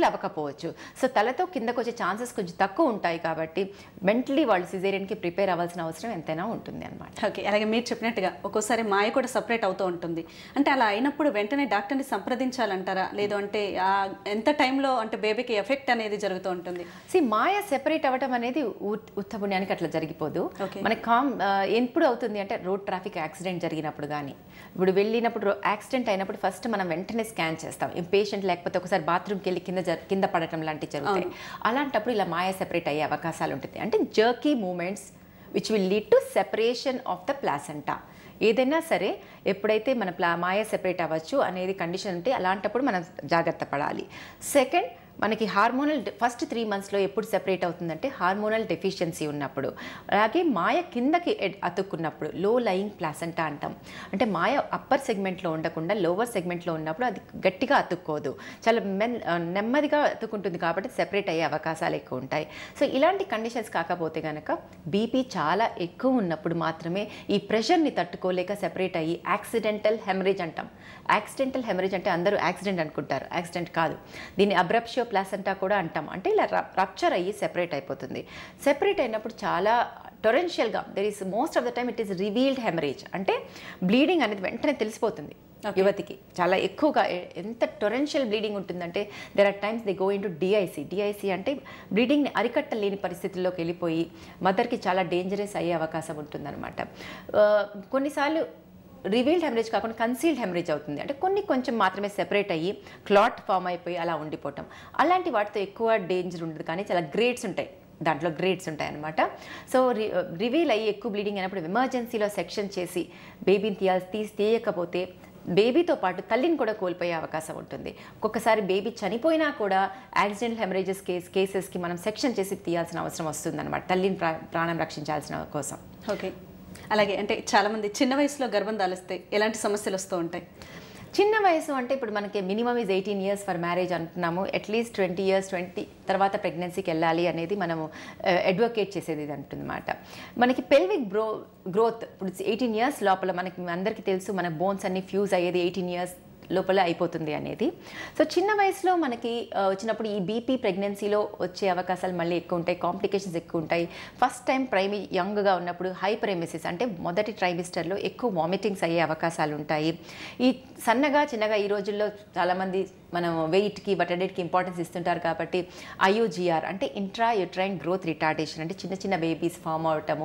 Settle అవ్వకపోవచ్చు so తలతో కిందకు వచ్చే ఛాన్సెస్ కొంచెం తక్కువ ఉంటాయి కాబట్టి మెంటలీ వాళ్ళు సిజేరియన్కి ప్రిపేర్ అవ్వాల్సిన అవసరం ఎంతైనా ఉంటుంది అనమాట ఓకే అలాగే మీరు చెప్పినట్టుగా ఒక్కోసారి మాయ కూడా సపరేట్ అవుతూ ఉంటుంది అంటే అలా అయినప్పుడు వెంటనే డాక్టర్ని సంప్రదించాలంటారా లేదు అంటే ఆ ఎంత టైంలో అంటే బేబీకి ఎఫెక్ట్ అనేది జరుగుతూ ఉంటుంది సి మాయ సెపరేట్ అవ్వడం అనేది ఉత్- ఉత్త పుణ్యానికి అట్లా జరిగిపోదు Okay. మనకి కామ్ ఆ, ఎప్పుడు అవుతుంది అంటే రోడ్ ట్రాఫిక్ యాక్సిడెంట్ జరిగినప్పుడు కానీ ఇప్పుడు వెళ్ళినప్పుడు రో- యాక్సిడెంట్ అయినప్పుడు ఫస్ట్ మనం వెంటనే స్కాన్ చేస్తాం ఈ పేషెంట్ లేకపోతే ఒకసారి బాత్రూమ్కి వెళ్ళి కింద జర- కింద పడటం లాంటివి జరుగుతాయి అలాంటప్పుడు ఇలా మాయ సెపరేట్ అయ్యే అవకాశాలు ఉంటుంది అంటే jerky movements which will lead to separation of the placenta ఏదైనా సరే ఎప్పుడైతే మన ప్లా మాయ సెపరేట్ అవ్వచ్చు అనేది కండిషన్ ఉంటే అలాంటప్పుడు మనం జాగ్రత్త పడాలి సెకండ్ మనకి హార్మోనల్ ఫస్ట్ త్రీ మంత్స్లో ఎప్పుడు సెపరేట్ అవుతుందంటే హార్మోనల్ డెఫిషియన్సీ ఉన్నప్పుడు అలాగే మాయ కిందకి ఎడ్- అతుక్కున్నప్పుడు లో లయింగ్ ప్లాసెంటా అంటాం అంటే మాయ అప్పర్ సెగ్మెంట్లో ఉండకుండా లోవర్ సెగ్మెంట్లో ఉన్నప్పుడు అది గట్టిగా అతుక్కోదు చాలా మెన్ ఆ, నెమ్మదిగా అతుక్కుంటుంది కాబట్టి సెపరేట్ అయ్యే అవకాశాలు ఎక్కువ ఉంటాయి సో ఇలాంటి కండిషన్స్ కాకపోతే కనుక బీపీ చాలా ఎక్కువ ఉన్నప్పుడు మాత్రమే ఈ ప్రెషర్ని తట్టుకోలేక సెపరేట్ అయ్యి యాక్సిడెంటల్ హెమరేజ్ అంటాం యాక్సిడెంటల్ హెమరేజ్ అంటే అందరూ యాక్సిడెంట్ అనుకుంటారు యాక్సిడెంట్ కాదు దీన్ని అబ్రప్షియో ప్లాసెంటా కూడా అంటాం అంటే ఇలా రప్చర్ అయ్యి సెపరేట్ అయిపోతుంది సెపరేట్ అయినప్పుడు చాలా టొరెన్షియల్గా there is most of the time it is revealed haemorrhage అంటే బ్లీడింగ్ అనేది వెంటనే తెలిసిపోతుంది యువతికి చాలా ఎక్కువగా ఎ- ఎంత టొరెన్షియల్ బ్లీడింగ్ ఉంటుందంటే there are times they go into DIC DIC అంటే బ్లీడింగ్ని అరికట్టలేని పరిస్థితుల్లోకి వెళ్ళిపోయి మదర్కి చాలా డేంజరస్ అయ్యే అవకాశం ఉంటుందన్నమాట ఆ, కొన్నిసార్లు రివీల్డ్ హెమరేజ్ కాకుండా కన్సీల్డ్ హెమరేజ్ అవుతుంది అంటే కొన్ని కొంచెం మాత్రమే సెపరేట్ అయ్యి క్లాట్ ఫామ్ అయిపోయి అలా ఉండిపోవటం అలాంటి వాటితో ఎక్కువ డేంజర్ ఉండదు కానీ చాలా గ్రేడ్స్ ఉంటాయి దాంట్లో గ్రేడ్స్ ఉంటాయి అనమాట సో రి రివీల్ అయ్యి ఎక్కువ బ్లీడింగ్ అయినప్పుడు ఎమర్జెన్సీలో సెక్షన్ చేసి బేబీని తీయాల్సి తీసి తీయకపోతే బేబీతో పాటు తల్లిని కూడా కోల్పోయే అవకాశం ఉంటుంది ఒక్కొక్కసారి బేబీ చనిపోయినా కూడా యాక్సిడెంటల్ హెమరేజెస్ కేస్ కేసెస్కి మనం సెక్షన్ చేసి తీయాల్సిన అవసరం వస్తుందన్నమాట తల్లిని ప్రా ప్రాణం రక్షించాల్సిన కోసం ఓకే అలాగే అంటే చాలా మంది చిన్న వయసులో గర్భం దాలిస్తే ఎలాంటి సమస్యలు వస్తూ ఉంటాయి చిన్న వయసు అంటే ఇప్పుడు మనకి minimum is eighteen years for marriage అంటున్నాము అట్లీస్ట్ ట్వంటీ ఇయర్స్ ట్వంటీ తర్వాత ప్రెగ్నెన్సీకి వెళ్ళాలి అనేది మనము అడ్వకేట్ చేసేది ఇది అంటుందన్నమాట మనకి పెల్విక్ బ్రో గ్రోత్ ఇప్పుడు ఎయిటీన్ ఇయర్స్ లోపల మనకి అందరికీ తెలుసు మన బోన్స్ అన్ని ఫ్యూజ్ అయ్యేది ఎయిటీన్ ఇయర్స్ లోపల అయిపోతుంది అనేది సో చిన్న వయసులో మనకి ఆ, వచ్చినప్పుడు ఈ బీపీ ప్రెగ్నెన్సీలో వచ్చే అవకాశాలు మళ్ళీ ఎక్కువ ఉంటాయి కాంప్లికేషన్స్ ఎక్కువ ఉంటాయి ఫస్ట్ టైం ప్రైమి యంగ్గా ఉన్నప్పుడు హైపరెమిసిస్ అంటే మొదటి ట్రైమిస్టర్లో ఎక్కువ వామిటింగ్స్ అయ్యే అవకాశాలు ఉంటాయి ఈ సన్నగా చిన్నగా ఈ రోజుల్లో చాలామంది మనం వెయిట్కి బటడెట్కి ఇంపార్టెన్స్ ఇస్తుంటారు కాబట్టి ఐఓజిఆర్ అంటే ఇంట్రా యుట్రైన్ గ్రోత్ రిటార్డేషన్ అంటే చిన్న చిన్న బేబీస్ ఫామ్ అవటము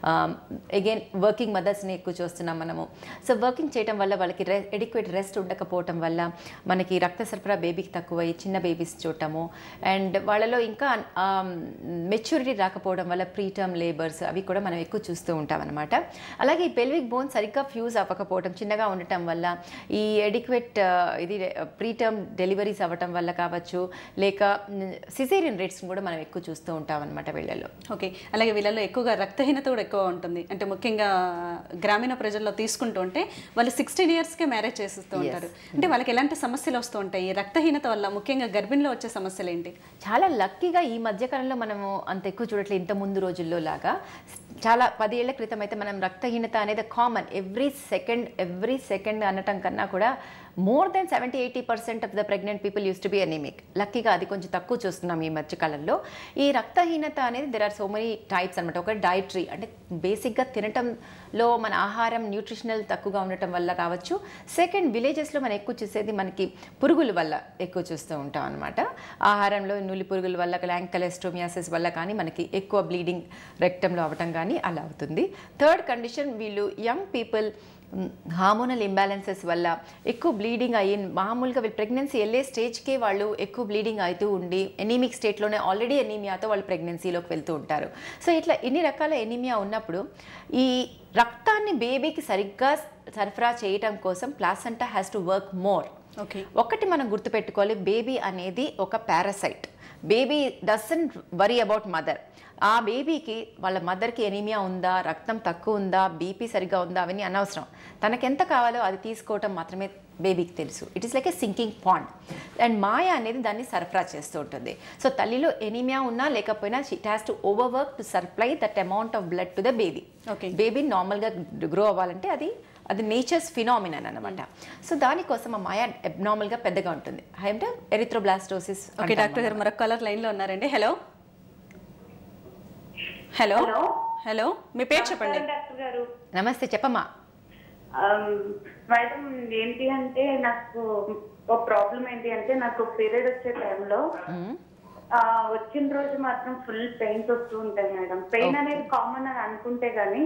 అగైన్ వర్కింగ్ మదర్స్ని ఎక్కువ చూస్తున్నాం మనము సో వర్కింగ్ చేయడం వల్ల వాళ్ళకి రె ఎడిక్వేట్ రెస్ట్ ఉండకపోవటం వల్ల మనకి రక్త సరఫరా బేబీకి తక్కువై చిన్న బేబీస్ చూడటము అండ్ వాళ్ళలో ఇంకా మెచ్యూరిటీ రాకపోవడం వల్ల ప్రీటర్మ్ లేబర్స్ అవి కూడా మనం ఎక్కువ చూస్తూ ఉంటాం అనమాట అలాగే ఈ పెల్విక్ బోన్ సరిగ్గా ఫ్యూజ్ అవ్వకపోవటం చిన్నగా ఉండటం వల్ల ఈ ఎడిక్వేట్ ఇది ప్రీటర్మ్ డెలివరీస్ అవ్వటం వల్ల కావచ్చు లేక సిజేరియన్ రేట్స్ కూడా మనం ఎక్కువ చూస్తూ ఉంటాం అనమాట వీళ్ళలో ఓకే అలాగే వీళ్ళలో ఎక్కువగా రక్తహీనత కూడా ఎక్కువ ఉంటుంది అంటే ముఖ్యంగా గ్రామీణ ప్రజల్లో తీసుకుంటూ ఉంటే వాళ్ళు సిక్స్టీన్ ఇయర్స్కే మ్యారేజ్ చేసిస్తూ ఉంటారు అంటే వాళ్ళకి ఎలాంటి సమస్యలు వస్తూ ఉంటాయి ఈ రక్తహీనత వల్ల ముఖ్యంగా గర్భిణిలో వచ్చే సమస్యలు ఏంటి చాలా లక్కీగా ఈ మధ్యకాలంలో మనము అంత ఎక్కువ చూడట్లేదు ఇంత ముందు రోజుల్లో లాగా చాలా పది ఏళ్ల క్రితం అయితే మనం రక్తహీనత అనేది common every second every second అనటం కన్నా కూడా more than seventy eighty percent of the pregnant people used to be anaemic లక్కీగా అది కొంచెం తక్కువ చూస్తున్నాం ఈ మధ్యకాలంలో ఈ రక్తహీనత అనేది there are so many types అనమాట ఒక డైటరీ అంటే బేసిక్గా తినటంలో మన ఆహారం న్యూట్రిషనల్ తక్కువగా ఉండటం వల్ల రావచ్చు సెకండ్ విలేజెస్లో మనం ఎక్కువ చూసేది మనకి పురుగుల వల్ల ఎక్కువ చూస్తూ ఉంటాం అనమాట ఆహారంలో నులి పురుగుల వల్ల ల్యాంకలెస్ట్రోమియాసిస్ వల్ల కానీ మనకి ఎక్కువ బ్లీడింగ్ రెక్టంలో అవ్వటం కానీ అలా అవుతుంది థర్డ్ కండిషన్ వీళ్ళు యంగ్ పీపుల్ హార్మోనల్ ఇంబ్యాలెన్సెస్ వల్ల ఎక్కువ బ్లీడింగ్ అయ్యి మామూలుగా వీళ్ళు ప్రెగ్నెన్సీ వెళ్ళే స్టేజ్కే వాళ్ళు ఎక్కువ బ్లీడింగ్ అవుతూ ఉండి ఎనీమిక్ స్టేట్లోనే ఆల్రెడీ ఎనీమియాతో వాళ్ళు ప్రెగ్నెన్సీలోకి వెళ్తూ ఉంటారు సో ఇట్లా ఎన్ని రకాల ఎనీమియా ఉన్నప్పుడు ఈ రక్తాన్ని బేబీకి సరిగ్గా సరఫరా చేయటం కోసం placenta has to work more okay ఒకటి మనం గుర్తుపెట్టుకోవాలి బేబీ అనేది ఒక parasite baby doesn't worry about mother ఆ బేబీకి వాళ్ళ మదర్కి ఎనీమియా ఉందా రక్తం తక్కువ ఉందా బీపీ సరిగ్గా ఉందా అవన్నీ అనవసరం తనకెంత కావాలో అది తీసుకోవటం మాత్రమే బేబీకి తెలుసు it is like a sinking pond and మాయ అనేది దాన్ని సరఫరా చేస్తూ ఉంటుంది సో తల్లిలో ఎనీమియా ఉన్నా లేకపోయినా it has to over work to supply that amount of blood to the baby Okay. Baby నార్మల్గా గ్రో అవ్వాలంటే అది అది నేచర్స్ ఫినామినన్ అనమాట సో దానికోసం ఆ మాయ అబ్నార్మల్గా పెద్దగా ఉంటుంది అంటే ఎరిథ్రోబ్లాస్టోసిస్ ఓకే డాక్టర్ గారు మరొక కాలర్ లైన్లో ఉన్నారండి హలో హలో హలో మీ పేరు చెప్పండి డాక్టర్ గారు నమస్తే చెప్పమ్మా ఆమ్, మేడం ఏంటి అంటే నాకు ఒక ప్రాబ్లం ఏంటి అంటే నాకు పీరియడ్ వచ్చే టైంలో మ్మ్. వచ్చిన రోజు మాత్రం ఫుల్ పెయిన్స్ వస్తూ ఉంటాయి మేడం పెయిన్ అనేది కామన్ అని అనుకుంటే గానీ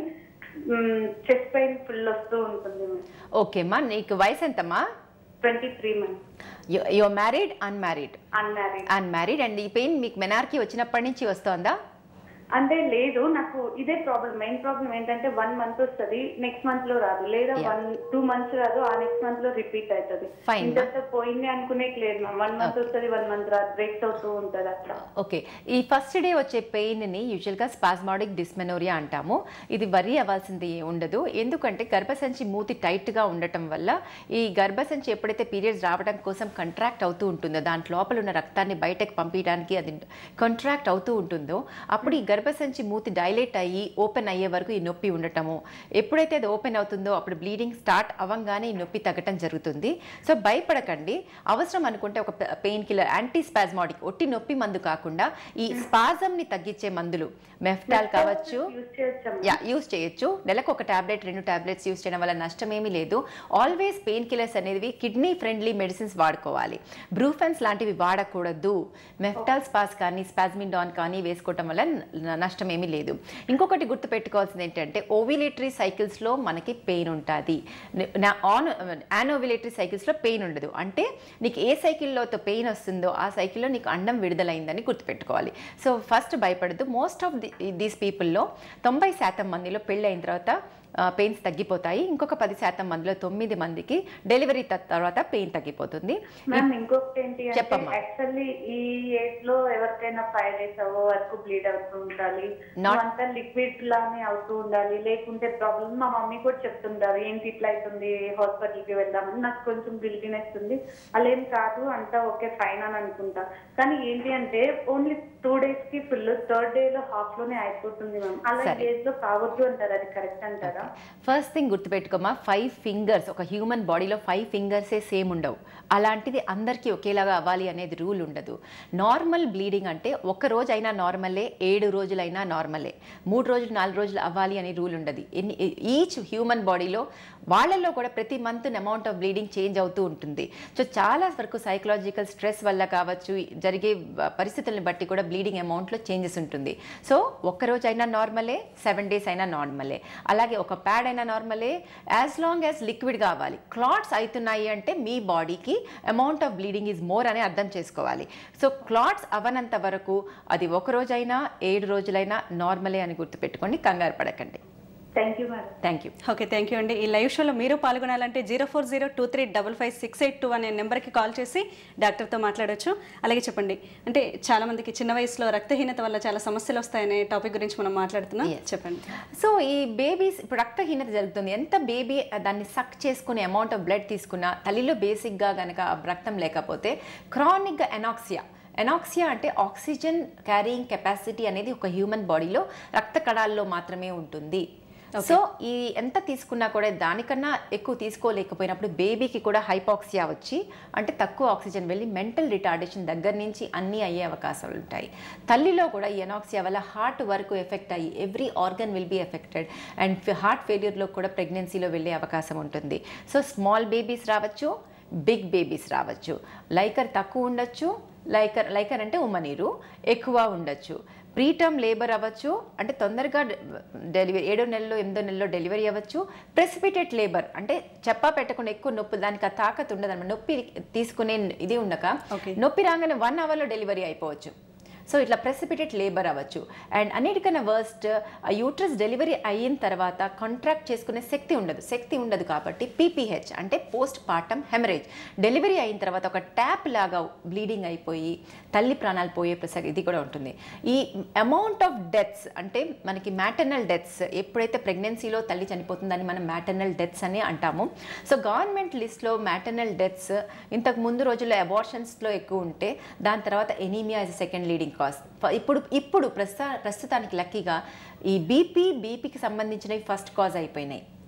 చెస్ట్ పెయిన్ ఫుల్ వస్తూ ఉంటుంది ఓకే అమ్మా నీకు వయసు ఎంతమ్మా twenty three months your married unmarried unmarried unmarried and ఈ పెయిన్ మీకు మెనార్కి వచ్చినప్పటి నుంచి వస్తుందా అంటే లేదు నాకు ఇదే ప్రాబ్లం మెయిన్ ప్రాబ్లం ఏంటంటే వన్ మంత్ వస్తుంది నెక్స్ట్ మంత్ లో రాదు లేదా వన్ టూ మంత్స్ రాదు ఆ నెక్స్ట్ మంత్ లో రిపీట్ అవుతుంది Fine, ఇంత పోయింది అనుకునే లేదు మ్యామ్ వన్ మంత్ వస్తుంది వన్ మంత్ రాదు బ్రేక్స్ అవుతూ ఉంటది అట్లా ఓకే ఈ ఫస్ట్ డే వచ్చే పెయిన్ని యూజువల్గా స్పాస్మాడిక్ డిస్మెనోరియా అంటాము ఇది వరి అవ్వాల్సింది ఉండదు ఎందుకంటే గర్భసంచి మూతి టైట్గా ఉండటం వల్ల ఈ గర్భసంచి ఎప్పుడైతే పీరియడ్స్ రావడం కోసం కంట్రాక్ట్ అవుతూ ఉంటుందో దాంట్ లోపల ఉన్న రక్తాన్ని బయటకు పంపించడానికి అది కంట్రాక్ట్ అవుతూ ఉంటుందో అప్పుడు ఈ గర్భసంచి మూతి డైలేట్ అయ్యి ఓపెన్ అయ్యే వరకు ఈ నొప్పి ఉండటము ఎప్పుడైతే అది ఓపెన్ అవుతుందో అప్పుడు బ్లీడింగ్ స్టార్ట్ అవ్వగానే ఈ నొప్పి తగ్గటం జరుగుతుంది సో భయపడకండి అవసరం అనుకుంటే ఒక పెయిన్ కిల్లర్ యాంటీ స్పాజ్మాడిక్ ఒట్టి నొప్పి మందు కాకుండా ఈ స్పాజంని తగ్గించే మందులు మెఫ్టాల్ కావచ్చు యూజ్ చేయొచ్చా యా యూస్ చేయొచ్చు నెలకు ఒక టాబ్లెట్ రెండు టాబ్లెట్స్ యూస్ చేయడం వల్ల నష్టం ఏమీ లేదు ఆల్వేస్ పెయిన్ కిల్లర్స్ అనేవి కిడ్నీ ఫ్రెండ్లీ మెడిసిన్స్ వాడుకోవాలి బ్రూఫెన్స్ లాంటివి వాడకూడదు మెఫ్టాల్ స్పాస్ కానీ స్పాజ్మిండాన్ కానీ వేసుకోవటం వల్ల న- నష్టం ఏమీ లేదు ఇంకొకటి గుర్తుపెట్టుకోవాల్సింది ఏంటంటే ఓవిలేటరీ సైకిల్స్లో మనకి పెయిన్ ఉంటుంది నా ఆన్ యానోవిలేటరీ సైకిల్స్లో పెయిన్ ఉండదు అంటే నీకు ఏ సైకిల్లో పెయిన్ వస్తుందో ఆ సైకిల్లో నీకు అండం విడుదలైందని గుర్తుపెట్టుకోవాలి సో ఫస్ట్ భయపడద్దు మోస్ట్ ఆఫ్ ది దీస్ పీపుల్లో తొంభై శాతం మందిలో పెళ్ళి అయిన తర్వాత పెయిన్స్ తగ్గిపోతాయి ఇంకొక పది శాతం మందిలో తొమ్మిది మందికి డెలివరీ త- తర్వాత పెయిన్ తగ్గిపోతుంది మ్యామ్ ఇంకొకటి ఏంటి అంటే చెప్పమ్మా. యాక్చువల్లీ ఈ ఏజ్ లో ఎవరికైనా ఫైవ్ డేస్ అవ్వ వరకు బ్లీడ్ అవుతూ ఉండాలి Not- అంతా లిక్విడ్ లానే అవుతూ ఉండాలి లేకుంటే ప్రాబ్లం మా మమ్మీ కూడా చెప్తుంటారు ఏంటి ఇట్లా అవుతుంది హాస్పిటల్ కి వెళ్దామని నాకు కొంచెం గిల్టీనెస్ ఉంది అలా ఏం కాదు అంతా ఓకే ఫైన్ అని అనుకుంటా కానీ ఏంటి అంటే ఓన్లీ టూ డేస్ కి ఫుల్ థర్డ్ డే లో హాఫ్ లోనే అయిపోతుంది మ్యామ్ అలా సరే. ఏజ్ లో కావద్దు అంటారు అది కరెక్ట్ అంటారా ఫస్ట్ థింగ్ గుర్తుపెట్టుకోమా ఫైవ్ ఫింగర్స్ ఒక హ్యూమన్ బాడీలో ఫైవ్ ఫింగర్సే సేమ్ ఉండవు అలాంటిది అందరికీ ఒకేలాగా అవ్వాలి అనేది రూల్ ఉండదు నార్మల్ బ్లీడింగ్ అంటే ఒక రోజు అయినా నార్మలే ఏడు రోజులైనా నార్మలే మూడు రోజులు నాలుగు రోజులు అవ్వాలి అనే రూల్ ఉండదు ఎన్ని ఈచ్ హ్యూమన్ బాడీలో వాళ్ళల్లో కూడా ప్రతి month amount of bleeding change అవుతూ ఉంటుంది సో చాలా వరకు సైకలాజికల్ స్ట్రెస్ వల్ల కావచ్చు జరిగే పరిస్థితులను బట్టి కూడా బ్లీడింగ్ అమౌంట్లో చేంజెస్ ఉంటుంది సో ఒక్కరోజు అయినా నార్మలే సెవెన్ డేస్ అయినా నార్మలే అలాగే ఒక ప్యాడ్ అయినా నార్మలే యాజ్ లాంగ్ యాజ్ లిక్విడ్ కావాలి క్లాట్స్ అవుతున్నాయి అంటే మీ బాడీకి amount of bleeding is more అని అర్థం చేసుకోవాలి సో క్లాట్స్ అవనంత వరకు అది ఒక రోజైనా ఏడు రోజులైనా నార్మలే అని గుర్తుపెట్టుకోండి కంగారు పడకండి thank you madam thank you okay thank you అండి ఈ లైవ్ షోలో మీరు పాల్గొనాలంటే zero four zero two three double five six eight two అనే నెంబర్కి కాల్ చేసి డాక్టర్తో మాట్లాడొచ్చు అలాగే చెప్పండి అంటే చాలా మందికి చిన్న వయసులో రక్తహీనత వల్ల చాలా సమస్యలు వస్తాయనే టాపిక్ గురించి మనం మాట్లాడుతున్నాం Yes. చెప్పండి సో ఈ బేబీస్ ఇప్పుడు రక్తహీనత జరుగుతుంది ఎంత బేబీ దాన్ని సక్ చేసుకునే అమౌంట్ ఆఫ్ బ్లడ్ తీసుకున్నా తల్లిలో బేసిక్గా కనుక రక్తం లేకపోతే క్రానిక్గా ఎనాక్సియా ఎనాక్సియా అంటే ఆక్సిజన్ క్యారీయింగ్ కెపాసిటీ అనేది ఒక హ్యూమన్ బాడీలో రక్త కణాల్లో మాత్రమే ఉంటుంది సో ఈ ఎంత తీసుకున్నా కూడా దానికన్నా ఎక్కువ తీసుకోలేకపోయినప్పుడు బేబీకి కూడా హైపాక్సియా వచ్చి అంటే తక్కువ ఆక్సిజన్ వెళ్ళి మెంటల్ రిటార్డేషన్ దగ్గర నుంచి అన్నీ అయ్యే అవకాశాలు ఉంటాయి తల్లిలో కూడా ఈ ఎనాక్సియా వల్ల హార్ట్ వరకు ఎఫెక్ట్ అయ్యి every organ will be affected and heart ఫెయిల్యూర్లో కూడా ప్రెగ్నెన్సీలో వెళ్ళే అవకాశం ఉంటుంది సో స్మాల్ బేబీస్ రావచ్చు బిగ్ బేబీస్ రావచ్చు లైకర్ తక్కువ ఉండొచ్చు లైకర్ లైకర్ అంటే ఉమ్మనీరు ఎక్కువ ఉండొచ్చు ప్రీటర్మ్ లేబర్ అవ్వచ్చు అంటే తొందరగా డెలివరీ ఏడో నెలలో ఎనిమిదో నెలలో డెలివరీ అవ్వచ్చు ప్రెసిపిటేట్ లేబర్ అంటే చెప్పా పెట్టకుండా ఎక్కువ నొప్పి దానికి ఆ తాకత్ ఉండదు నొప్పి తీసుకునే ఇది ఉండక Okay. నొప్పి రాగానే వన్ అవర్లో డెలివరీ అయిపోవచ్చు సో ఇట్లా ప్రెసిపిటేట్ లేబర్ అవ్వచ్చు అండ్ అన్నిటికన్నా వర్స్ట్ ఆ యూట్రస్ డెలివరీ అయిన తర్వాత కాంట్రాక్ట్ చేసుకునే శక్తి ఉండదు శక్తి ఉండదు కాబట్టి పీపీహెచ్ అంటే పోస్ట్ పార్టమ్ హెమరేజ్ డెలివరీ అయిన తర్వాత ఒక ట్యాప్ లాగా బ్లీడింగ్ అయిపోయి తల్లి ప్రాణాలు పోయే ప్రసక్తి ఇది కూడా ఉంటుంది ఈ అమౌంట్ ఆఫ్ డెత్స్ అంటే మనకి మ్యాటర్నల్ డెత్స్ ఎప్పుడైతే ప్రెగ్నెన్సీలో తల్లి చనిపోతుందని మనం మ్యాటర్నల్ డెత్స్ అని అంటాము సో గవర్నమెంట్ లిస్ట్లో మ్యాటర్నల్ డెత్స్ ఇంతకు ముందు రోజుల్లో అబార్షన్స్లో ఎక్కువ ఉంటే దాని తర్వాత anaemia is second leading cause ఇప్పుడు ఇప్పుడు ప్రస్తుత ప్రస్తుతానికి లక్కీగా ఈ బీపీ బీపీకి సంబంధించినవి ఫస్ట్ కాజ్ అయిపోయినాయి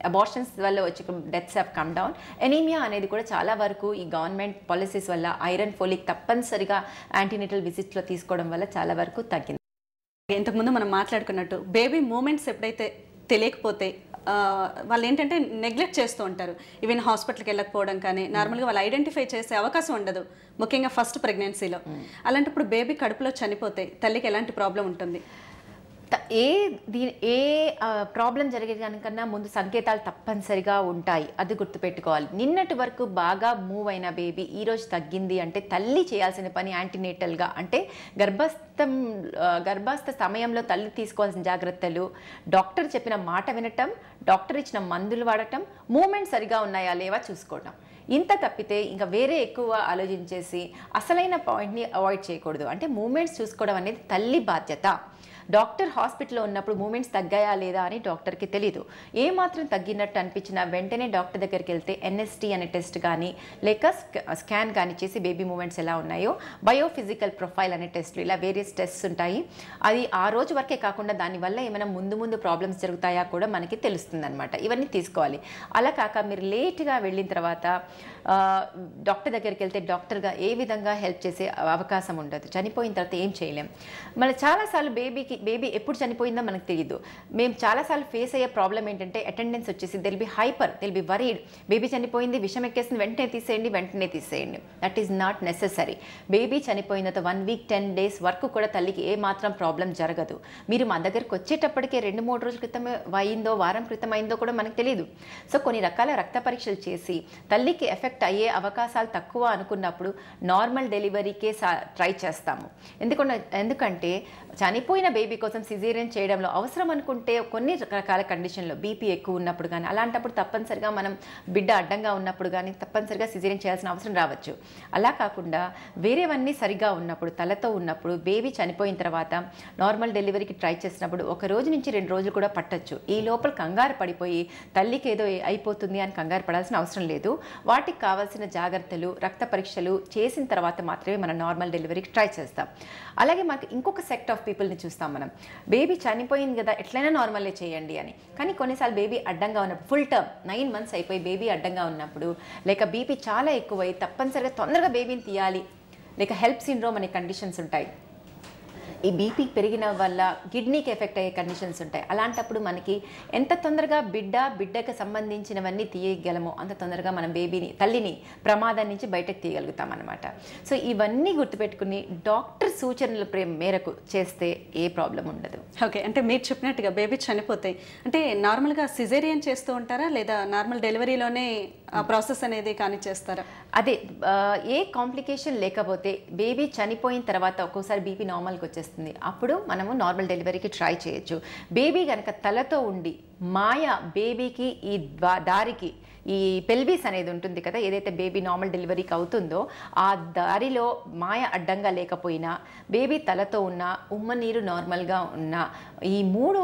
అబార్షన్స్ వల్ల వచ్చే deaths have come down anaemia అనేది కూడా చాలా వరకు ఈ గవర్నమెంట్ పాలసీస్ వల్ల ఐరన్ ఫోలిక్ తప్పనిసరిగా యాంటీనేటల్ విజిట్స్లో తీసుకోవడం వల్ల చాలా వరకు తగ్గింది ఇంతకుముందు మనం మాట్లాడుకున్నట్టు బేబీ మూమెంట్స్ ఎప్పుడైతే తెలియకపోతే ఆ, వాళ్ళు ఏంటంటే నెగ్లెక్ట్ చేస్తూ ఉంటారు ఈవెన్ హాస్పిటల్కి వెళ్ళకపోవడం కానీ నార్మల్గా వాళ్ళు ఐడెంటిఫై చేసే అవకాశం ఉండదు ముఖ్యంగా ఫస్ట్ ప్రెగ్నెన్సీలో అలాంటప్పుడు బేబీ కడుపులో చనిపోతే తల్లికి ఎలాంటి ప్రాబ్లం ఉంటుంది త- ఏ దీని ఏ ప్రాబ్లం జరిగే దానికన్నా ముందు సంకేతాలు తప్పనిసరిగా ఉంటాయి అది గుర్తుపెట్టుకోవాలి నిన్నటి వరకు బాగా మూవ్ అయిన బేబీ ఈ రోజు తగ్గింది అంటే తల్లి చేయాల్సిన పని యాంటీనేటల్గా అంటే గర్భస్థం ఆ, గర్భస్థ సమయంలో తల్లి తీసుకోవాల్సిన జాగ్రత్తలు డాక్టర్ చెప్పిన మాట వినటం డాక్టర్ ఇచ్చిన మందులు వాడటం మూమెంట్ సరిగా ఉన్నాయా లేవా చూసుకోవటం ఇంత తప్పితే ఇంకా వేరే ఎక్కువ ఆలోచించేసి అసలైన పాయింట్ని అవాయిడ్ చేయకూడదు అంటే మూమెంట్స్ చూసుకోవడం అనేది తల్లి బాధ్యత డాక్టర్ హాస్పిటల్లో ఉన్నప్పుడు మూమెంట్స్ తగ్గాయా లేదా అని డాక్టర్కి తెలీదు ఏ మాత్రం తగ్గినట్టు అనిపించినా వెంటనే డాక్టర్ దగ్గరికి వెళ్తే ఎన్ఎస్టీ అనే టెస్ట్ కానీ లేక స్క- స్కాన్ కానీ చేసి బేబీ మూమెంట్స్ ఎలా ఉన్నాయో బయోఫిజికల్ ప్రొఫైల్ అనే టెస్ట్లు ఇలా వేరియస్ టెస్ట్స్ ఉంటాయి అది ఆ రోజు వరకే కాకుండా దానివల్ల ఏమైనా ముందు ముందు ప్రాబ్లమ్స్ జరుగుతాయా కూడా మనకి తెలుస్తుంది అనమాట ఇవన్నీ తీసుకోవాలి అలా కాక మీరు లేట్గా వెళ్ళిన తర్వాత ఆ, డాక్టర్ దగ్గరికి వెళ్తే డాక్టర్గా ఏ విధంగా హెల్ప్ చేసే అవకాశం ఉండదు చనిపోయిన తర్వాత ఏం చేయలేం మళ్ళీ చాలాసార్లు బేబీకి బేబీ ఎప్పుడు చనిపోయిందో మనకు తెలియదు మేము చాలాసార్లు ఫేస్ అయ్యే ప్రాబ్లం ఏంటంటే అటెండెన్స్ వచ్చేసి they'll be hyper they'll be worried baby చనిపోయింది విషం ఎక్కేసింది వెంటనే తీసేయండి వెంటనే తీసేయండి that is not necessary baby చనిపోయిన తర్వాత వన్ వీక్ టెన్ డేస్ వరకు కూడా తల్లికి ఏ మాత్రం ప్రాబ్లం జరగదు మీరు మా దగ్గరికి వచ్చేటప్పటికే రెండు మూడు రోజుల క్రితం అయిందో వారం క్రితం అయిందో కూడా మనకు తెలియదు సో కొన్ని రకాల రక్త పరీక్షలు చేసి తల్లికి ఎఫెక్ట్ అయ్యే అవకాశాలు తక్కువ అనుకున్నప్పుడు నార్మల్ డెలివరీకే ట్రై చేస్తాము ఎందుకంటే ఎందుకంటే చనిపోయిన బేబీ కోసం సిజేరియన్ చేయడంలో అవసరం అనుకుంటే కొన్ని రకాల కండిషన్లో బీపీ ఎక్కువ ఉన్నప్పుడు కానీ అలాంటప్పుడు తప్పనిసరిగా మనం బిడ్డ అడ్డంగా ఉన్నప్పుడు కానీ తప్పనిసరిగా సిజేరియన్ చేయాల్సిన అవసరం రావచ్చు అలా కాకుండా వేరేవన్నీ సరిగా ఉన్నప్పుడు తలతో ఉన్నప్పుడు బేబీ చనిపోయిన తర్వాత నార్మల్ డెలివరీకి ట్రై చేసినప్పుడు ఒక రోజు నుంచి రెండు రోజులు కూడా పట్టొచ్చు ఈ లోపల కంగారు పడిపోయి తల్లికి ఏదో అయిపోతుంది అని కంగారు పడాల్సిన అవసరం లేదు వాటికి కావాల్సిన జాగ్రత్తలు రక్త పరీక్షలు చేసిన తర్వాత మాత్రమే మనం నార్మల్ డెలివరీకి ట్రై చేస్తాం అలాగే మనకి ఇంకొక సెక్ట్ ఆఫ్ పీపుల్ని చూస్తాం మనం బేబీ చనిపోయింది కదా ఎట్లయినా నార్మల్లే చేయండి అని కానీ కొన్నిసార్లు బేబీ అడ్డంగా ఉన్నప్పుడు ఫుల్ టర్మ్ నైన్ మంత్స్ అయిపోయి బేబీ అడ్డంగా ఉన్నప్పుడు లేక బీపీ చాలా ఎక్కువై తప్పనిసరిగా తొందరగా బేబీని తీయాలి లేక హెల్ప్ సిండ్రోమ్ అనే కండిషన్స్ ఉంటాయి ఈ బీపీ పెరిగిన వల్ల కిడ్నీకి ఎఫెక్ట్ అయ్యే కండిషన్స్ ఉంటాయి అలాంటప్పుడు మనకి ఎంత తొందరగా బిడ్డ బిడ్డకు సంబంధించినవన్నీ తీయగలమో అంత తొందరగా మనం బేబీని తల్లిని ప్రమాదం నుంచి బయటకు తీయగలుగుతాం అనమాట సో ఇవన్నీ గుర్తుపెట్టుకుని డాక్టర్ సూచనల ప్రే మేరకు చేస్తే ఏ ప్రాబ్లం ఉండదు ఓకే అంటే మీరు చెప్పినట్టుగా బేబీ చనిపోతాయి అంటే నార్మల్గా సిజేరియన్ చేస్తూ ఉంటారా లేదా నార్మల్ డెలివరీలోనే ఆ ప్రాసెస్ అనేది కానీ చేస్తారా అదే ఆ, ఏ కాంప్లికేషన్ లేకపోతే బేబీ చనిపోయిన తర్వాత ఒక్కోసారి బీపీ నార్మల్కి వచ్చేస్తుంది అప్పుడు మనము నార్మల్ డెలివరీకి ట్రై చేయొచ్చు బేబీ కనుక తలతో ఉండి మాయ బేబీకి ఈ ద్వా దారికి ఈ పెల్విస్ అనేది ఉంటుంది కదా ఏదైతే బేబీ నార్మల్ డెలివరీకి అవుతుందో ఆ దారిలో మాయ అడ్డంగా లేకపోయినా బేబీ తలతో ఉన్న ఉమ్మ నీరు నార్మల్గా ఉన్న ఈ మూడు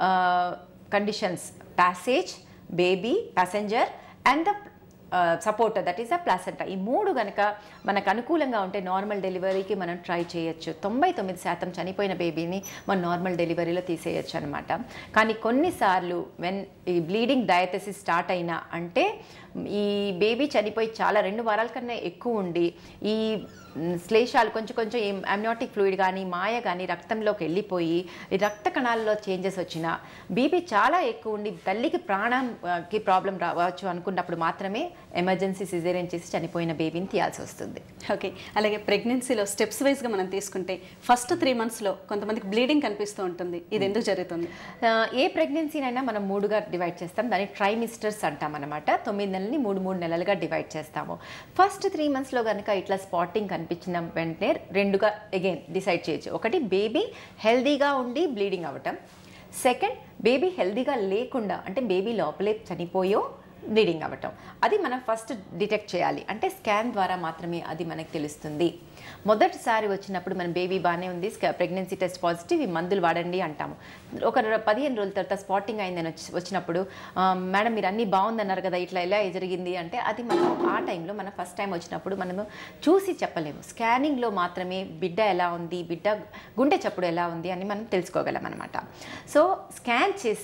conditions passage baby passenger and the support that is a placenta ఈ మూడు గనక మనకు అనుకూలంగా ఉంటే నార్మల్ డెలివరీకి మనం ట్రై చేయొచ్చు తొంభై తొమ్మిది శాతం చనిపోయిన బేబీని మనం నార్మల్ డెలివరీలో తీసేయచ్చు అనమాట కానీ కొన్నిసార్లు వెన్ ఈ బ్లీడింగ్ డయాథసిస్ స్టార్ట్ అయినా అంటే ఈ బేబీ చనిపోయి చాలా రెండు వారాల కన్నా ఎక్కువ ఉండి ఈ మ్, శ్లేషాలు కొంచెం కొంచెం ఈ అమ్నియాటిక్ ఫ్లూయిడ్ కానీ మాయ కానీ రక్తంలోకి వెళ్ళిపోయి ఈ రక్త కణాల్లో చేంజెస్ వచ్చినా బీపీ చాలా ఎక్కువ ఉండి తల్లికి ప్రాణంకి ప్రాబ్లం రావచ్చు అనుకున్నప్పుడు మాత్రమే ఎమర్జెన్సీ సిజేరియన్ చేసి చనిపోయిన బేబీని తీయాల్సి వస్తుంది ఓకే అలాగే ప్రెగ్నెన్సీలో స్టెప్స్ వైజ్గా మనం తీసుకుంటే ఫస్ట్ త్రీ మంత్స్లో కొంతమందికి బ్లీడింగ్ కనిపిస్తూ ఉంటుంది ఇది ఎందుకు జరుగుతుంది ఆ, ఏ ప్రెగ్నెన్సీనైనా మనం మూడుగా డివైడ్ చేస్తాం దాన్ని ట్రైమిస్టర్స్ అంటాం అనమాట తొమ్మిది నెలలని మూడు మూడు నెలలుగా డివైడ్ చేస్తాము ఫస్ట్ త్రీ మంత్స్లో కనుక ఇట్లా స్పాటింగ్ కనిపించిన వెంటనే రెండుగా అగైన్ డిసైడ్ చేయొచ్చు ఒకటి బేబీ హెల్దీగా ఉండి బ్లీడింగ్ అవ్వటం సెకండ్ బేబీ హెల్దీగా లేకుండా అంటే బేబీ లోపలే చనిపోయో బ్లీడింగ్ అవ్వటం అది మనం ఫస్ట్ డిటెక్ట్ చేయాలి అంటే స్కాన్ ద్వారా మాత్రమే అది మనకు తెలుస్తుంది మొదటిసారి వచ్చినప్పుడు మన బేబీ బాగానే ఉంది ప్రెగ్నెన్సీ టెస్ట్ పాజిటివ్ ఈ మందులు వాడండి అంటాము ఒక ర- పదిహేను రోజుల తర్వాత స్పాటింగ్ అయిందని వచ్చి వచ్చినప్పుడు "ఆ, మేడం మీరు అన్నీ బాగుందన్నారు కదా ఇట్లా ఎలా జరిగింది అంటే అది మనం ఆ టైంలో మన ఫస్ట్ టైం వచ్చినప్పుడు మనము చూసి చెప్పలేము స్కానింగ్లో మాత్రమే బిడ్డ ఎలా ఉంది బిడ్డ గుండె చప్పుడు ఎలా ఉంది అని మనం తెలుసుకోగలం అనమాట సో స్కాన్ చేసి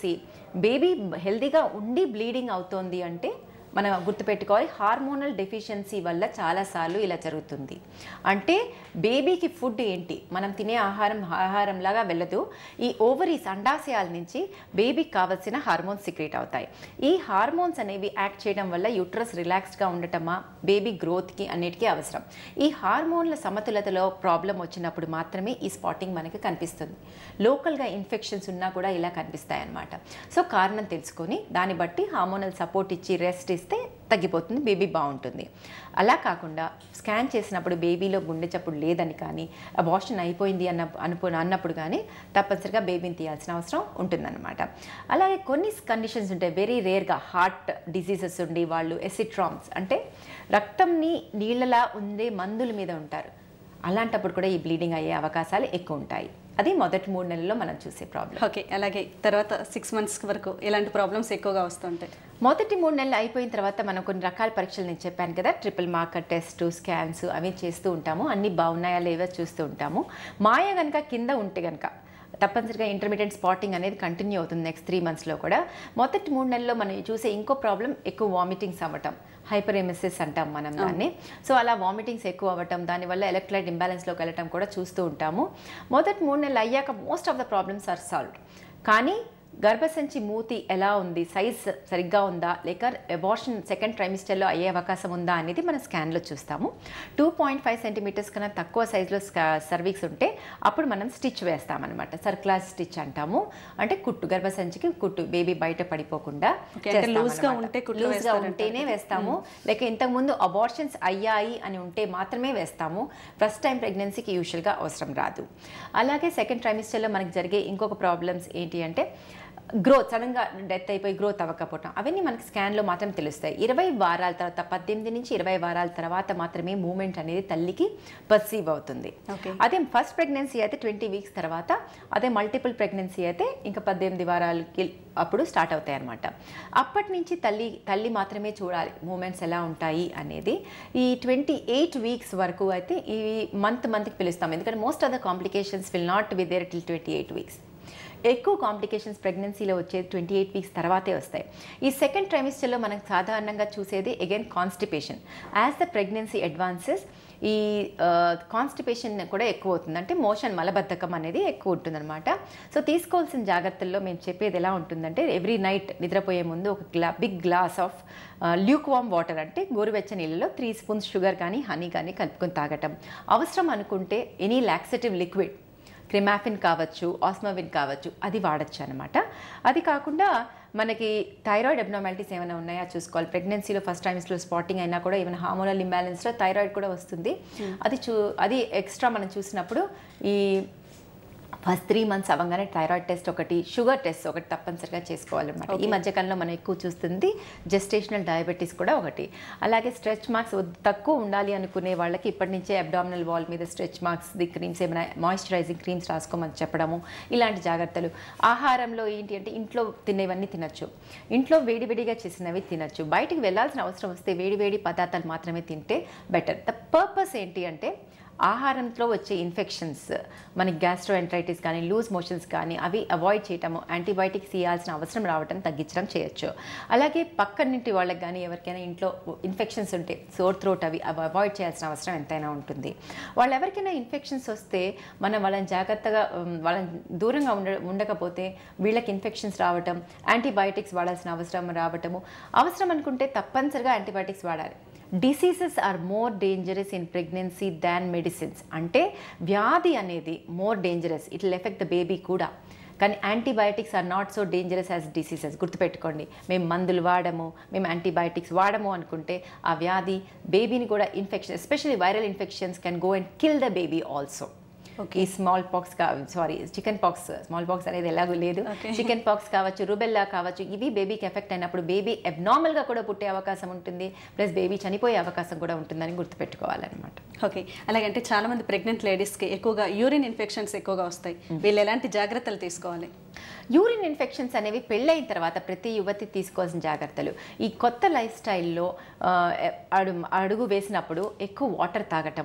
బేబీ హెల్దీగా ఉండి బ్లీడింగ్ అవుతోంది అంటే మనం గుర్తుపెట్టుకోవాలి హార్మోనల్ డెఫిషియన్సీ వల్ల చాలాసార్లు ఇలా జరుగుతుంది అంటే బేబీకి ఫుడ్ ఏంటి మనం తినే ఆహారం ఆహారంలాగా వెళ్ళదు ఈ ఓవరీస్ అండాశయాల నుంచి బేబీకి కావాల్సిన హార్మోన్స్ సిక్రేట్ అవుతాయి ఈ హార్మోన్స్ అనేవి యాక్ట్ చేయడం వల్ల యూట్రస్ రిలాక్స్డ్గా ఉండటమా బేబీ గ్రోత్కి అన్నిటికీ అవసరం ఈ హార్మోన్ల సమతులతలో ప్రాబ్లం వచ్చినప్పుడు మాత్రమే ఈ స్పాటింగ్ మనకి కనిపిస్తుంది లోకల్గా ఇన్ఫెక్షన్స్ ఉన్నా కూడా ఇలా కనిపిస్తాయి అన్నమాట సో కారణం తెలుసుకొని దాన్ని బట్టి హార్మోనల్ సపోర్ట్ ఇచ్చి రెస్ట్ ఇస్తే తగ్గిపోతుంది బేబీ బాగుంటుంది అలా కాకుండా స్కాన్ చేసినప్పుడు బేబీలో గుండె చప్పుడు లేదని కానీ అబార్షన్ అయిపోయింది అన్న అనుపు అన్నప్పుడు కానీ తప్పనిసరిగా బేబీని తీయాల్సిన అవసరం ఉంటుందన్నమాట అలాగే కొన్ని కండిషన్స్ ఉంటాయి వెరీ రేర్గా హార్ట్ డిసీజెస్ ఉండి వాళ్ళు ఎసిట్రామ్స్ అంటే రక్తంని నీళ్ళలా ఉండే మందుల మీద ఉంటారు అలాంటప్పుడు కూడా ఈ బ్లీడింగ్ అయ్యే అవకాశాలు ఎక్కువ ఉంటాయి అది మొదటి మూడు నెలల్లో మనం చూసే ప్రాబ్లం ఓకే అలాగే తర్వాత సిక్స్ మంత్స్ వరకు ఇలాంటి ప్రాబ్లమ్స్ ఎక్కువగా వస్తుంటాయి మొదటి మూడు నెలలు అయిపోయిన తర్వాత మనం కొన్ని రకాల పరీక్షలు నేను చెప్పాను కదా ట్రిపుల్ మార్కర్ టెస్ట్ స్కాన్స్ అవి చేస్తూ ఉంటాము అన్నీ బాగున్నాయా లేవో చూస్తూ ఉంటాము మాయ కనుక కింద ఉంటే కనుక తప్పనిసరిగా ఇంటర్మీడియట్ స్పాటింగ్ అనేది కంటిన్యూ అవుతుంది నెక్స్ట్ త్రీ మంత్స్లో కూడా మొదటి మూడు నెలల్లో మనం చూసే ఇంకో ప్రాబ్లం ఎక్కువ వామిటింగ్స్ అవ్వటం హైపర్ ఎమిసిస్ అంటాం మనం దాన్ని సో అలా వామిటింగ్స్ ఎక్కువ అవ్వటం దానివల్ల ఎలక్ట్రైట్ ఇంబ్యాలెన్స్లోకి వెళ్ళటం కూడా చూస్తూ ఉంటాము మొదటి మూడు నెలలు అయ్యాక most of the problems are solved కానీ గర్భసంచి మూతి ఎలా ఉంది సైజ్ సరిగ్గా ఉందా లేక అబార్షన్ సెకండ్ ట్రైమిస్టర్లో అయ్యే అవకాశం ఉందా అనేది మనం స్కాన్లో చూస్తాము టూ పాయింట్ ఫైవ్ సెంటీమీటర్స్ కన్నా తక్కువ సైజులో సర్వీక్స్ ఉంటే అప్పుడు మనం స్టిచ్ వేస్తామన్నమాట సర్క్లాస్ స్టిచ్ అంటాము అంటే కుట్టు గర్భసంచికి కుట్టు బేబీ బయట పడిపోకుండా Okay, అంటే loose గా ఉంటే కుట్లు లూజ్గా వేస్తారంటారు. ఉంటేనే వేస్తాము లేక ఇంతకుముందు అబార్షన్స్ అయ్యాయి అని ఉంటే మాత్రమే వేస్తాము ఫస్ట్ టైం ప్రెగ్నెన్సీకి యూజువల్గా అవసరం రాదు అలాగే సెకండ్ ట్రైమిస్టర్లో మనకి జరిగే ఇంకొక ప్రాబ్లమ్స్ ఏంటి అంటే గ్రోత్ సడన్గా డెత్ అయిపోయి గ్రోత్ అవ్వకపోవటం అవన్నీ మనకి స్కాన్లో మాత్రం తెలుస్తాయి ఇరవై వారాల తర్వాత పద్దెనిమిది నుంచి ఇరవై వారాల తర్వాత మాత్రమే మూమెంట్ అనేది తల్లికి పర్సీవ్ అవుతుంది Okay. అదే ఫస్ట్ ప్రెగ్నెన్సీ అయితే ట్వంటీ వీక్స్ తర్వాత అదే మల్టిపుల్ ప్రెగ్నెన్సీ అయితే ఇంకా పద్దెనిమిది వారాలకి అప్పుడు స్టార్ట్ అవుతాయి అనమాట అప్పటి నుంచి తల్లి తల్లి మాత్రమే చూడాలి మూమెంట్స్ ఎలా ఉంటాయి అనేది ఈ ట్వంటీ ఎయిట్ వీక్స్ వరకు అయితే ఈ మంత్ మంత్కి పిలుస్తాం ఎందుకంటే most of the complications will not be there till twenty eight weeks ఎక్కువ కాంప్లికేషన్స్ ప్రెగ్నెన్సీలో వచ్చేది ట్వంటీ ఎయిట్ వీక్స్ తర్వాతే వస్తాయి ఈ సెకండ్ ట్రైమిస్టర్లో మనం సాధారణంగా చూసేది again constipation as the pregnancy advances ఈ కాన్స్టిపేషన్ కూడా ఎక్కువ అవుతుంది అంటే మోషన్ మలబద్ధకం అనేది ఎక్కువ ఉంటుందన్నమాట సో తీసుకోవాల్సిన జాగ్రత్తల్లో మేము చెప్పేది ఎలా ఉంటుందంటే ఎవ్రీ నైట్ నిద్రపోయే ముందు ఒక గ్లా big glass of lukewarm water అంటే గోరువెచ్చని నీళ్ళలో త్రీ స్పూన్స్ షుగర్ కానీ హనీ కానీ కలుపుకొని తాగటం అవసరం అనుకుంటే ఎనీ లాక్సేటివ్ లిక్విడ్ క్రిమాఫిన్ కావచ్చు ఆస్మోవిన్ కావచ్చు అది వాడచ్చు అనమాట అది కాకుండా మనకి థైరాయిడ్ అబ్నార్మాలిటీస్ ఏమైనా ఉన్నాయా చూసుకోవాలి ప్రెగ్నెన్సీలో ఫస్ట్ టైమ్స్లో స్పాటింగ్ అయినా కూడా ఏమైనా హార్మోనల్ ఇంబ్యాలెన్స్లో థైరాయిడ్ కూడా వస్తుంది అది చూ అది ఎక్స్ట్రా మనం చూసినప్పుడు ఈ ఫస్ట్ త్రీ మంత్స్ అవ్వగానే థైరాయిడ్ టెస్ట్ ఒకటి షుగర్ టెస్ట్ ఒకటి తప్పనిసరిగా చేసుకోవాలన్నమాట ఈ మధ్యకాలంలో మనం ఎక్కువ చూస్తుంది జెస్టేషనల్ డయాబెటీస్ కూడా ఒకటి అలాగే స్ట్రెచ్ మార్క్స్ తక్కువ ఉండాలి అనుకునే వాళ్ళకి ఇప్పటి నుంచే అబ్డామినల్ వాల్ మీద స్ట్రెచ్ మార్క్స్ ది క్రీమ్స్ ఏమైనా మాయిశ్చరైజింగ్ క్రీమ్స్ రాసుకోమని చెప్పడము ఇలాంటి జాగ్రత్తలు ఆహారంలో ఏంటి అంటే ఇంట్లో తినేవన్నీ తినచ్చు ఇంట్లో వేడివేడిగా చేసినవి తినచ్చు బయటికి వెళ్ళాల్సిన అవసరం వస్తే వేడివేడి పదార్థాలు మాత్రమే తింటే బెటర్ ద పర్పస్ ఏంటి అంటే ఆహారంలో వచ్చే ఇన్ఫెక్షన్స్ మనకి గ్యాస్ట్రోఎంట్రైటిస్ కానీ లూజ్ మోషన్స్ కానీ అవి అవాయిడ్ చేయటము యాంటీబయాటిక్స్ ఇవ్వాల్సిన అవసరం రావటం తగ్గించడం చేయొచ్చు అలాగే పక్కనింటి వాళ్ళకి కానీ ఎవరికైనా ఇంట్లో ఇన్ఫెక్షన్స్ ఉంటే సోర్ థ్రోట్ అవి అవి అవాయిడ్ చేయాల్సిన అవసరం ఎంతైనా ఉంటుంది వాళ్ళు ఎవరికైనా ఇన్ఫెక్షన్స్ వస్తే మనం వాళ్ళని జాగ్రత్తగా ఉమ్, వాళ్ళని దూరంగా ఉండ ఉండకపోతే వీళ్ళకి ఇన్ఫెక్షన్స్ రావటం యాంటీబయాటిక్స్ వాడాల్సిన అవసరం రావటము అవసరం అనుకుంటే తప్పనిసరిగా యాంటీబయాటిక్స్ వాడాలి diseases are more dangerous in pregnancy than medicines అంటే వ్యాధి అనేది more dangerous it will effect the baby కూడా కానీ antibiotics are not so dangerous as diseases గుర్తుపెట్టుకోండి మేము మందులు వాడము మేము యాంటీబయాటిక్స్ వాడము అనుకుంటే ఆ వ్యాధి బేబీని కూడా infection especially viral infections can go and kill the baby also ఈ స్మాల్ పాక్స్ కా sorry chicken pox small pox అనేది ఎలాగో లేదు Okay. చికెన్ పాక్స్ కావచ్చు రుబెల్లా కావచ్చు ఇవి బేబీకి ఎఫెక్ట్ అయినప్పుడు బేబీ గా కూడా పుట్టే అవకాశం ఉంటుంది ప్లస్ బేబీ చనిపోయే అవకాశం కూడా ఉంటుందని గుర్తుపెట్టుకోవాలన్నమాట ఓకే అలాగంటే చాలా మంది ప్రెగ్నెంట్ లేడీస్కి ఎక్కువగా యూరిన్ ఇన్ఫెక్షన్స్ ఎక్కువగా వస్తాయి వీళ్ళు ఎలాంటి జాగ్రత్తలు తీసుకోవాలి యూరిన్ ఇన్ఫెక్షన్స్ అనేవి పెళ్ళైన తర్వాత ప్రతి యువతి తీసుకోవాల్సిన జాగ్రత్తలు ఈ కొత్త లైఫ్ స్టైల్లో అడుగు అడుగు వేసినప్పుడు ఎక్కువ వాటర్ తాగటము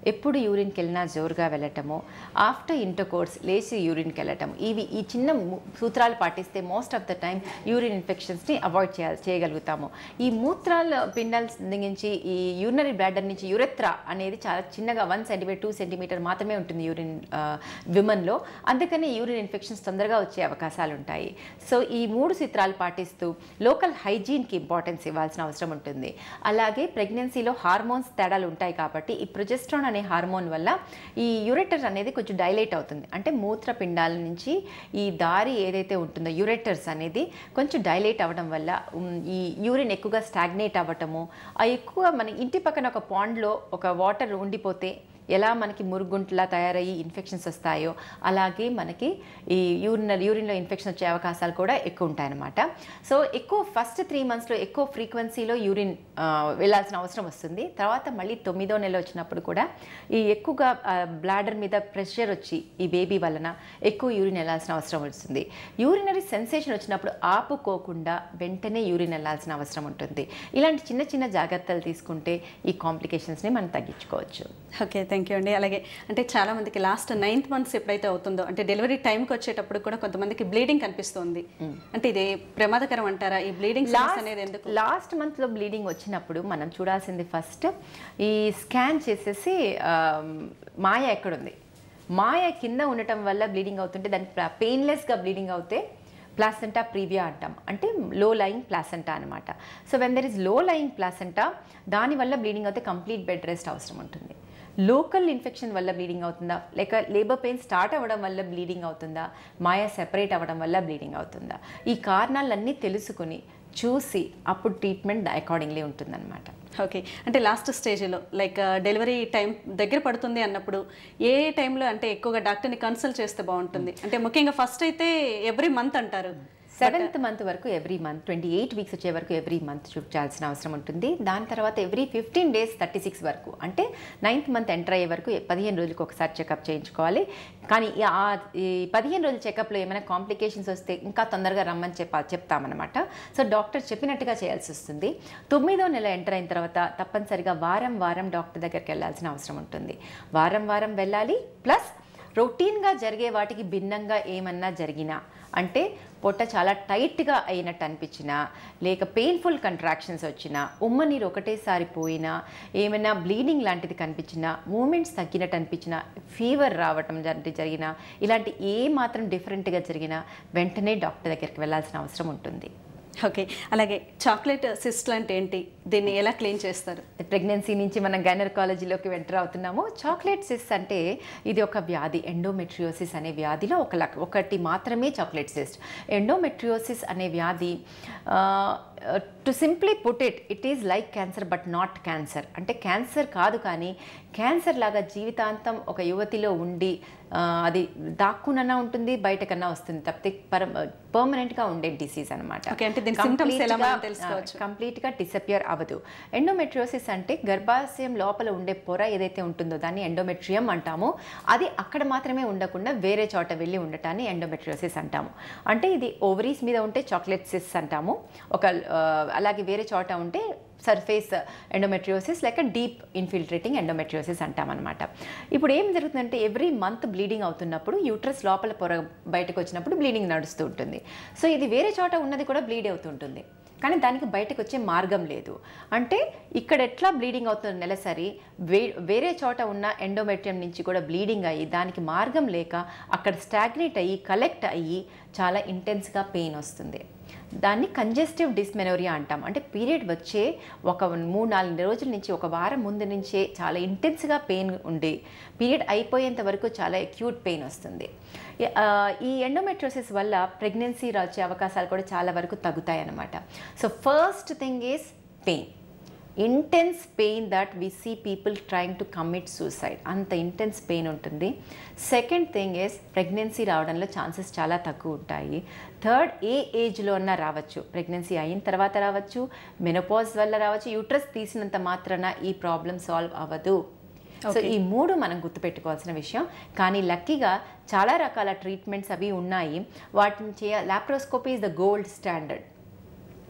ఎప్పుడు యూరిన్కి వెళ్ళినా జోరుగా వెళ్ళటము ఆఫ్టర్ ఇంటర్కోర్స్ లేచి యూరిన్కి వెళ్ళటం ఇవి ఈ చిన్న ము- సూత్రాలు పాటిస్తే most of the time urine ఇన్ఫెక్షన్స్ని అవాయిడ్ చేయాలి చేయగలుగుతాము ఈ మూత్రాల పిండాల నుంచి ఈ యూరినరీ బ్లాడర్ నుంచి యురెత్రా అనేది చాలా చిన్నగా వన్ సెంటీమీటర్ టూ సెంటీమీటర్ మాత్రమే ఉంటుంది యూరిన్ విమన్లో అందుకని యూరిన్ ఇన్ఫెక్షన్స్ తొందరగా వచ్చే అవకాశాలు ఉంటాయి సో ఈ మూడు సూత్రాలు పాటిస్తూ లోకల్ హైజీన్కి ఇంపార్టెన్స్ ఇవ్వాల్సిన అవసరం ఉంటుంది అలాగే ప్రెగ్నెన్సీలో హార్మోన్స్ తేడాలు ఉంటాయి కాబట్టి ఈ ప్రొజెస్ట్రాన్ అనే హార్మోన్ వల్ల ఈ యూరెటర్ అనేది కొంచెం డైలేట్ అవుతుంది అంటే మూత్రపిండాల నుంచి ఈ దారి ఏదైతే ఉంటుందో యూరెటర్స్ అనేది కొంచెం డైలేట్ అవ్వడం వల్ల ఉమ్, ఈ యూరిన్ ఎక్కువగా స్టాగ్నేట్ అవ్వటము ఆ ఎక్కువ మన ఇంటి పక్కన ఒక పాండ్లో ఒక వాటర్ ఉండిపోతే ఎలా మనకి మురుగుంట్లా తయారయ్యి ఇన్ఫెక్షన్స్ వస్తాయో అలాగే మనకి ఈ యూరిన్ యూరిన్లో ఇన్ఫెక్షన్ వచ్చే అవకాశాలు కూడా ఎక్కువ ఉంటాయన్నమాట సో ఎక్కువ ఫస్ట్ త్రీ మంత్స్లో ఎక్కువ ఫ్రీక్వెన్సీలో యూరిన్ ఆ, వెళ్ళాల్సిన అవసరం వస్తుంది తర్వాత మళ్ళీ తొమ్మిదో నెల వచ్చినప్పుడు కూడా ఈ ఎక్కువగా బ్లాడర్ మీద ప్రెషర్ వచ్చి ఈ బేబీ వలన ఎక్కువ యూరిన్ వెళ్ళాల్సిన అవసరం వస్తుంది యూరినరీ సెన్సేషన్ వచ్చినప్పుడు ఆపుకోకుండా వెంటనే యూరిన్ వెళ్ళాల్సిన అవసరం ఉంటుంది ఇలాంటి చిన్న చిన్న జాగ్రత్తలు తీసుకుంటే ఈ కాంప్లికేషన్స్ని మనం తగ్గించుకోవచ్చు ఓకే థ్యాంక్ యూ అండి అలాగే అంటే చాలా మందికి లాస్ట్ నైన్త్ మంత్స్ ఎప్పుడైతే అవుతుందో అంటే డెలివరీ టైంకి వచ్చేటప్పుడు కూడా కొంతమందికి బ్లీడింగ్ కనిపిస్తుంది అంటే ఇది ప్రమాదకరం అంటారా ఈ బ్లీడింగ్ అనేది ఎందుకు లాస్ట్ మంత్లో బ్లీడింగ్ వచ్చినప్పుడు మనం చూడాల్సింది ఫస్ట్ ఈ స్కాన్ చేసేసి ఆ, మాయ ఎక్కడుంది మాయ కింద ఉండటం వల్ల బ్లీడింగ్ అవుతుంటే దానికి పెయిన్లెస్గా బ్లీడింగ్ అవుతే ప్లాసెంటా ప్రీవియా అంటాం అంటే లో లయింగ్ ప్లాసెంటా అనమాట so when there is low lying placenta దానివల్ల బ్లీడింగ్ అవుతే కంప్లీట్ బెడ్ రెస్ట్ అవసరం ఉంటుంది లోకల్ ఇన్ఫెక్షన్ వల్ల బ్లీడింగ్ అవుతుందా లేక లేబర్ పెయిన్ స్టార్ట్ అవ్వడం వల్ల బ్లీడింగ్ అవుతుందా మాయ సెపరేట్ అవ్వడం వల్ల బ్లీడింగ్ అవుతుందా ఈ కారణాలన్నీ తెలుసుకుని చూసి అప్పుడు ట్రీట్మెంట్ అకార్డింగ్లీ ఉంటుందన్నమాట ఓకే అంటే లాస్ట్ స్టేజ్లో లైక్ డెలివరీ టైం దగ్గర పడుతుంది అన్నప్పుడు ఏ టైంలో అంటే ఎక్కువగా డాక్టర్ని కన్సల్ట్ చేస్తే బాగుంటుంది అంటే ముఖ్యంగా ఫస్ట్ అయితే ఎవ్రీ మంత్ అంటారు సెవెంత్ మంత్ వరకు every month twenty eight weeks వచ్చే వరకు ఎవ్రీ మంత్ చూపించాల్సిన అవసరం ఉంటుంది దాని తర్వాత every fifteen days thirty six వరకు అంటే నైన్త్ మంత్ ఎంటర్ అయ్యే వరకు పదిహేను రోజులకు ఒకసారి చెకప్ చేయించుకోవాలి కానీ ఈ ఆ- ఈ పదిహేను రోజుల చెకప్లో ఏమైనా కాంప్లికేషన్స్ వస్తే ఇంకా తొందరగా రమ్మని చెప్ప చెప్తామన్నమాట సో డాక్టర్ చెప్పినట్టుగా చేయాల్సి వస్తుంది తొమ్మిదో నెల ఎంటర్ అయిన తర్వాత తప్పనిసరిగా వారం వారం డాక్టర్ దగ్గరికి వెళ్ళాల్సిన అవసరం ఉంటుంది వారం వారం వెళ్ళాలి ప్లస్ రొటీన్గా జరిగే వాటికి భిన్నంగా ఏమన్నా జరిగినా అంటే పొట్ట చాలా టైట్గా అయినట్టు అనిపించినా లేక పెయిన్ఫుల్ కంట్రాక్షన్స్ వచ్చినా ఉమ్మ నీరు ఒకటేసారి పోయినా ఏమైనా బ్లీడింగ్ లాంటిది కనిపించినా మూమెంట్స్ తగ్గినట్టు అనిపించినా ఫీవర్ రావటం లాంటిది జరిగినా ఇలాంటి ఏ మాత్రం డిఫరెంట్గా జరిగినా వెంటనే డాక్టర్ దగ్గరికి వెళ్ళాల్సిన అవసరం ఉంటుంది ఓకే అలాగే చాక్లెట్ సిస్ట్ అంటే ఏంటి దీన్ని ఎలా క్లీన్ చేస్తారు ప్రెగ్నెన్సీ నుంచి మనం గైనకాలజీలోకి ఎంటర్ అవుతున్నాము చాక్లెట్ సిస్ అంటే ఇది ఒక వ్యాధి ఎండోమెట్రియోసిస్ అనే వ్యాధిలో ఒక లక్ ఒకటి మాత్రమే చాక్లెట్ సిస్ట్ ఎండోమెట్రియోసిస్ అనే వ్యాధి to simply put it it is like cancer but not cancer అంటే క్యాన్సర్ కాదు కానీ క్యాన్సర్ లాగా జీవితాంతం ఒక యువతిలో ఉండి ఆ, అది దాక్కునన్నా ఉంటుంది బయటకన్నా వస్తుంది తప్పితే పరం పర్మనెంట్గా ఉండే డిసీజ్ అనమాట Okay, అంటే దీని symptoms ఎలా మనం తెలుసుకోవచ్చు? కంప్లీట్గా డిసపియర్ అవ్వదు ఎండోమెట్రియోసిస్ అంటే గర్భాశయం లోపల ఉండే పొర ఏదైతే ఉంటుందో దాన్ని ఎండోమెట్రియం అంటాము అది అక్కడ మాత్రమే ఉండకుండా వేరే చోట వెళ్ళి ఉండటాన్ని ఎండోమెట్రియోసిస్ అంటాము అంటే ఇది ఓవరీస్ మీద ఉంటే చాక్లెట్ సిస్ అంటాము ఒక ఆ, అలాగే వేరే చోట ఉంటే సర్ఫేస్ ఎండోమెట్రియోసిస్ లేక డీప్ ఇన్ఫిల్ట్రేటింగ్ ఎండోమెట్రియోసిస్ అంటామన్నమాట ఇప్పుడు ఏం జరుగుతుందంటే ఎవ్రీ మంత్ బ్లీడింగ్ అవుతున్నప్పుడు యూట్రస్ లోపల పొర బయటకు వచ్చినప్పుడు బ్లీడింగ్ నడుస్తూ ఉంటుంది సో ఇది వేరే చోట ఉన్నది కూడా బ్లీడ్ అవుతుంటుంది కానీ దానికి బయటకు వచ్చే మార్గం లేదు అంటే ఇక్కడ ఎట్లా బ్లీడింగ్ అవుతుంది నెలసరి వే వేరే చోట ఉన్న ఎండోమెట్రియం నుంచి కూడా బ్లీడింగ్ అయ్యి దానికి మార్గం లేక అక్కడ స్టాగ్నేట్ అయ్యి కలెక్ట్ అయ్యి చాలా ఇంటెన్స్గా పెయిన్ వస్తుంది దాన్ని కంజెస్టివ్ డిస్మెనోరియా అంటాం అంటే పీరియడ్ వచ్చే ఒక మూడు నాలుగు రోజుల నుంచి ఒక వారం ముందు నుంచే చాలా ఇంటెన్స్గా పెయిన్ ఉండి పీరియడ్ అయిపోయేంత వరకు చాలా అక్యూట్ పెయిన్ వస్తుంది ఈ- ఆ, ఈ ఎండోమెట్రోసిస్ వల్ల ప్రెగ్నెన్సీ వచ్చే అవకాశాలు కూడా చాలా వరకు తగ్గుతాయి అన్నమాట so first thing is pain intense pain that we see people trying to commit suicide అంత ఇంటెన్స్ పెయిన్ ఉంటుంది సెకండ్ థింగ్ ఇస్ ప్రెగ్నెన్సీ రావడంలో ఛాన్సెస్ చాలా తక్కువ ఉంటాయి థర్డ్ ఏ ఏజ్లో అన్నా రావచ్చు ప్రెగ్నెన్సీ అయిన తర్వాత రావచ్చు మెనోపాజ్ వల్ల రావచ్చు యూట్రస్ తీసినంత మాత్రాన ఈ ప్రాబ్లం సాల్వ్ అవ్వదు సో ఈ మూడు మనం గుర్తుపెట్టుకోవాల్సిన విషయం కానీ లక్కీగా చాలా రకాల ట్రీట్మెంట్స్ అవి ఉన్నాయి వాటిని చేయ laparoscopy is the gold standard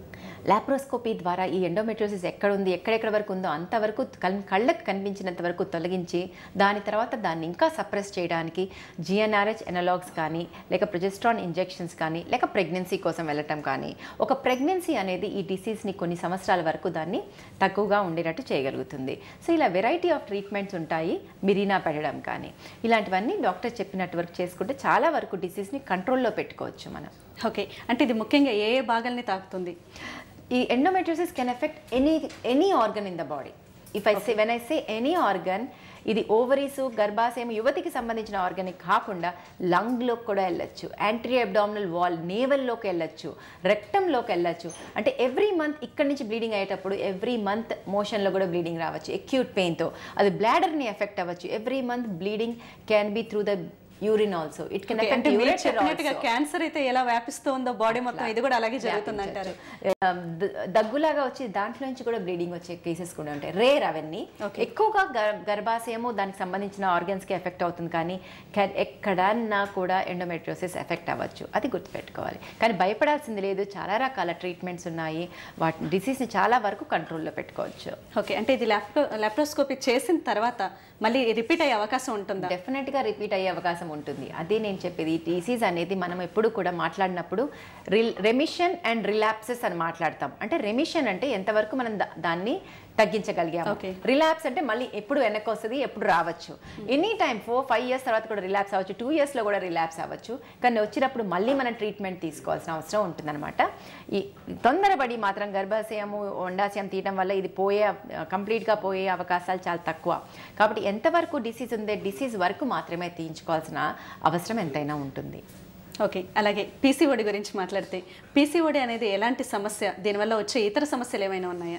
laparoscopy ద్వారా ఈ ఎండోమెట్రోసిస్ ఎక్కడ ఉంది ఎక్కడెక్కడ వరకు ఉందో అంతవరకు కల్- కళ్ళకు కనిపించినంత వరకు తొలగించి దాని తర్వాత దాన్ని ఇంకా సప్రెస్ చేయడానికి జిఎన్ఆర్హెచ్ ఎనలాగ్స్ కానీ లేక ప్రొజెస్ట్రాన్ ఇంజెక్షన్స్ కానీ లేక ప్రెగ్నెన్సీ కోసం వెళ్ళటం కానీ ఒక ప్రెగ్నెన్సీ అనేది ఈ డిసీజ్ని కొన్ని సంవత్సరాల వరకు దాన్ని తక్కువగా ఉండేటట్టు చేయగలుగుతుంది సో ఇలా వెరైటీ ఆఫ్ ట్రీట్మెంట్స్ ఉంటాయి మిరీనా పెట్టడం కానీ ఇలాంటివన్నీ డాక్టర్ చెప్పినట్టు వరకు చేసుకుంటే చాలా వరకు డిసీజ్ని కంట్రోల్లో పెట్టుకోవచ్చు మనం ఓకే అంటే ఇది ముఖ్యంగా ఏ ఏ భాగాల్ని తాకుతుంది ఈ endometriosis can effect any any organ in the body if I say when I say any organ ఇది ఓవరీస్ గర్భాశయం యువతికి సంబంధించిన ఆర్గానిక్ కాకుండా లంగ్లోకి కూడా వెళ్ళొచ్చు యాంట్రీ అబ్డామినల్ వాల్ నేవల్లోకి వెళ్ళొచ్చు రెక్టంలోకి వెళ్ళొచ్చు అంటే ఎవ్రీ మంత్ ఇక్కడి నుంచి బ్లీడింగ్ అయ్యేటప్పుడు ఎవ్రీ మంత్ మోషన్లో కూడా బ్లీడింగ్ రావచ్చు ఎక్యూట్ పెయిన్తో అది బ్లాడర్ని ఎఫెక్ట్ అవ్వచ్చు every month bleeding can be through the urine also it can Okay, అంటే ఎఫెక్ట్ మీరు చెప్పినట్టుగా క్యాన్సర్ అయితే ఎలా వ్యాపిస్తూ ఉందో బాడీ మొత్తం ఇది కూడా అలాగే జరుగుతుంది అంటారు ద- దగ్గులాగా వచ్చి దాంట్లో నుంచి కూడా బ్లీడింగ్ వచ్చే కేసెస్ కూడా ఉంటాయి రేర్ అవన్నీ ఎక్కువగా గర్- గర్భాశయము దానికి సంబంధించిన organs కి ఎఫెక్ట్ అవుతుంది కానీ క- ఎక్కడన్నా కూడా ఎండోమెట్రోసిస్ ఎఫెక్ట్ అవ్వచ్చు అది గుర్తుపెట్టుకోవాలి కానీ భయపడాల్సింది లేదు చాలా రకాల ట్రీట్మెంట్స్ ఉన్నాయి వాటి డిసీజ్ని చాలా వరకు కంట్రోల్లో పెట్టుకోవచ్చు ఓకే అంటే ఇది ల్యాప్టో ల్యాప్రోస్కోపీ చేసిన తర్వాత మళ్ళీ రిపీట్ అయ్యే అవకాశం ఉంటుందా డెఫినెట్గా రిపీట్ అయ్యే అవకాశం ఉంటుంది అదే నేను చెప్పేది ఈ డిసీజ్ అనేది మనం ఎప్పుడు కూడా మాట్లాడినప్పుడు రిల్ రెమిషన్ అండ్ రిలాప్సెస్ అని మాట్లాడతాం అంటే రెమిషన్ అంటే ఎంతవరకు మనం దా- దాన్ని తగ్గించగలిగాము Okay. రిలాప్స్ అంటే మళ్ళీ ఎప్పుడు వెనక్కి వస్తుంది ఎప్పుడు రావచ్చు any time four five years తర్వాత కూడా రిలాప్స్ అవ్వచ్చు టూ ఇయర్స్లో కూడా రిలాప్స్ అవ్వచ్చు కానీ వచ్చినప్పుడు మళ్ళీ మనం ట్రీట్మెంట్ తీసుకోవాల్సిన అవసరం ఉంటుందన్నమాట ఈ తొందరపడి మాత్రం గర్భాశయము అండాశయం తీయడం వల్ల ఇది పోయే కంప్లీట్గా పోయే అవకాశాలు చాలా తక్కువ కాబట్టి ఎంతవరకు డిసీజ్ ఉందే డిసీజ్ వరకు మాత్రమే తీయించుకోవాల్సిన అవసరం ఎంతైనా ఉంటుంది ఓకే అలాగే పీసీఓడి గురించి మాట్లాడితే పీసీఓడి అనేది ఎలాంటి సమస్య దీనివల్ల వచ్చే ఇతర సమస్యలు ఏమైనా ఉన్నాయా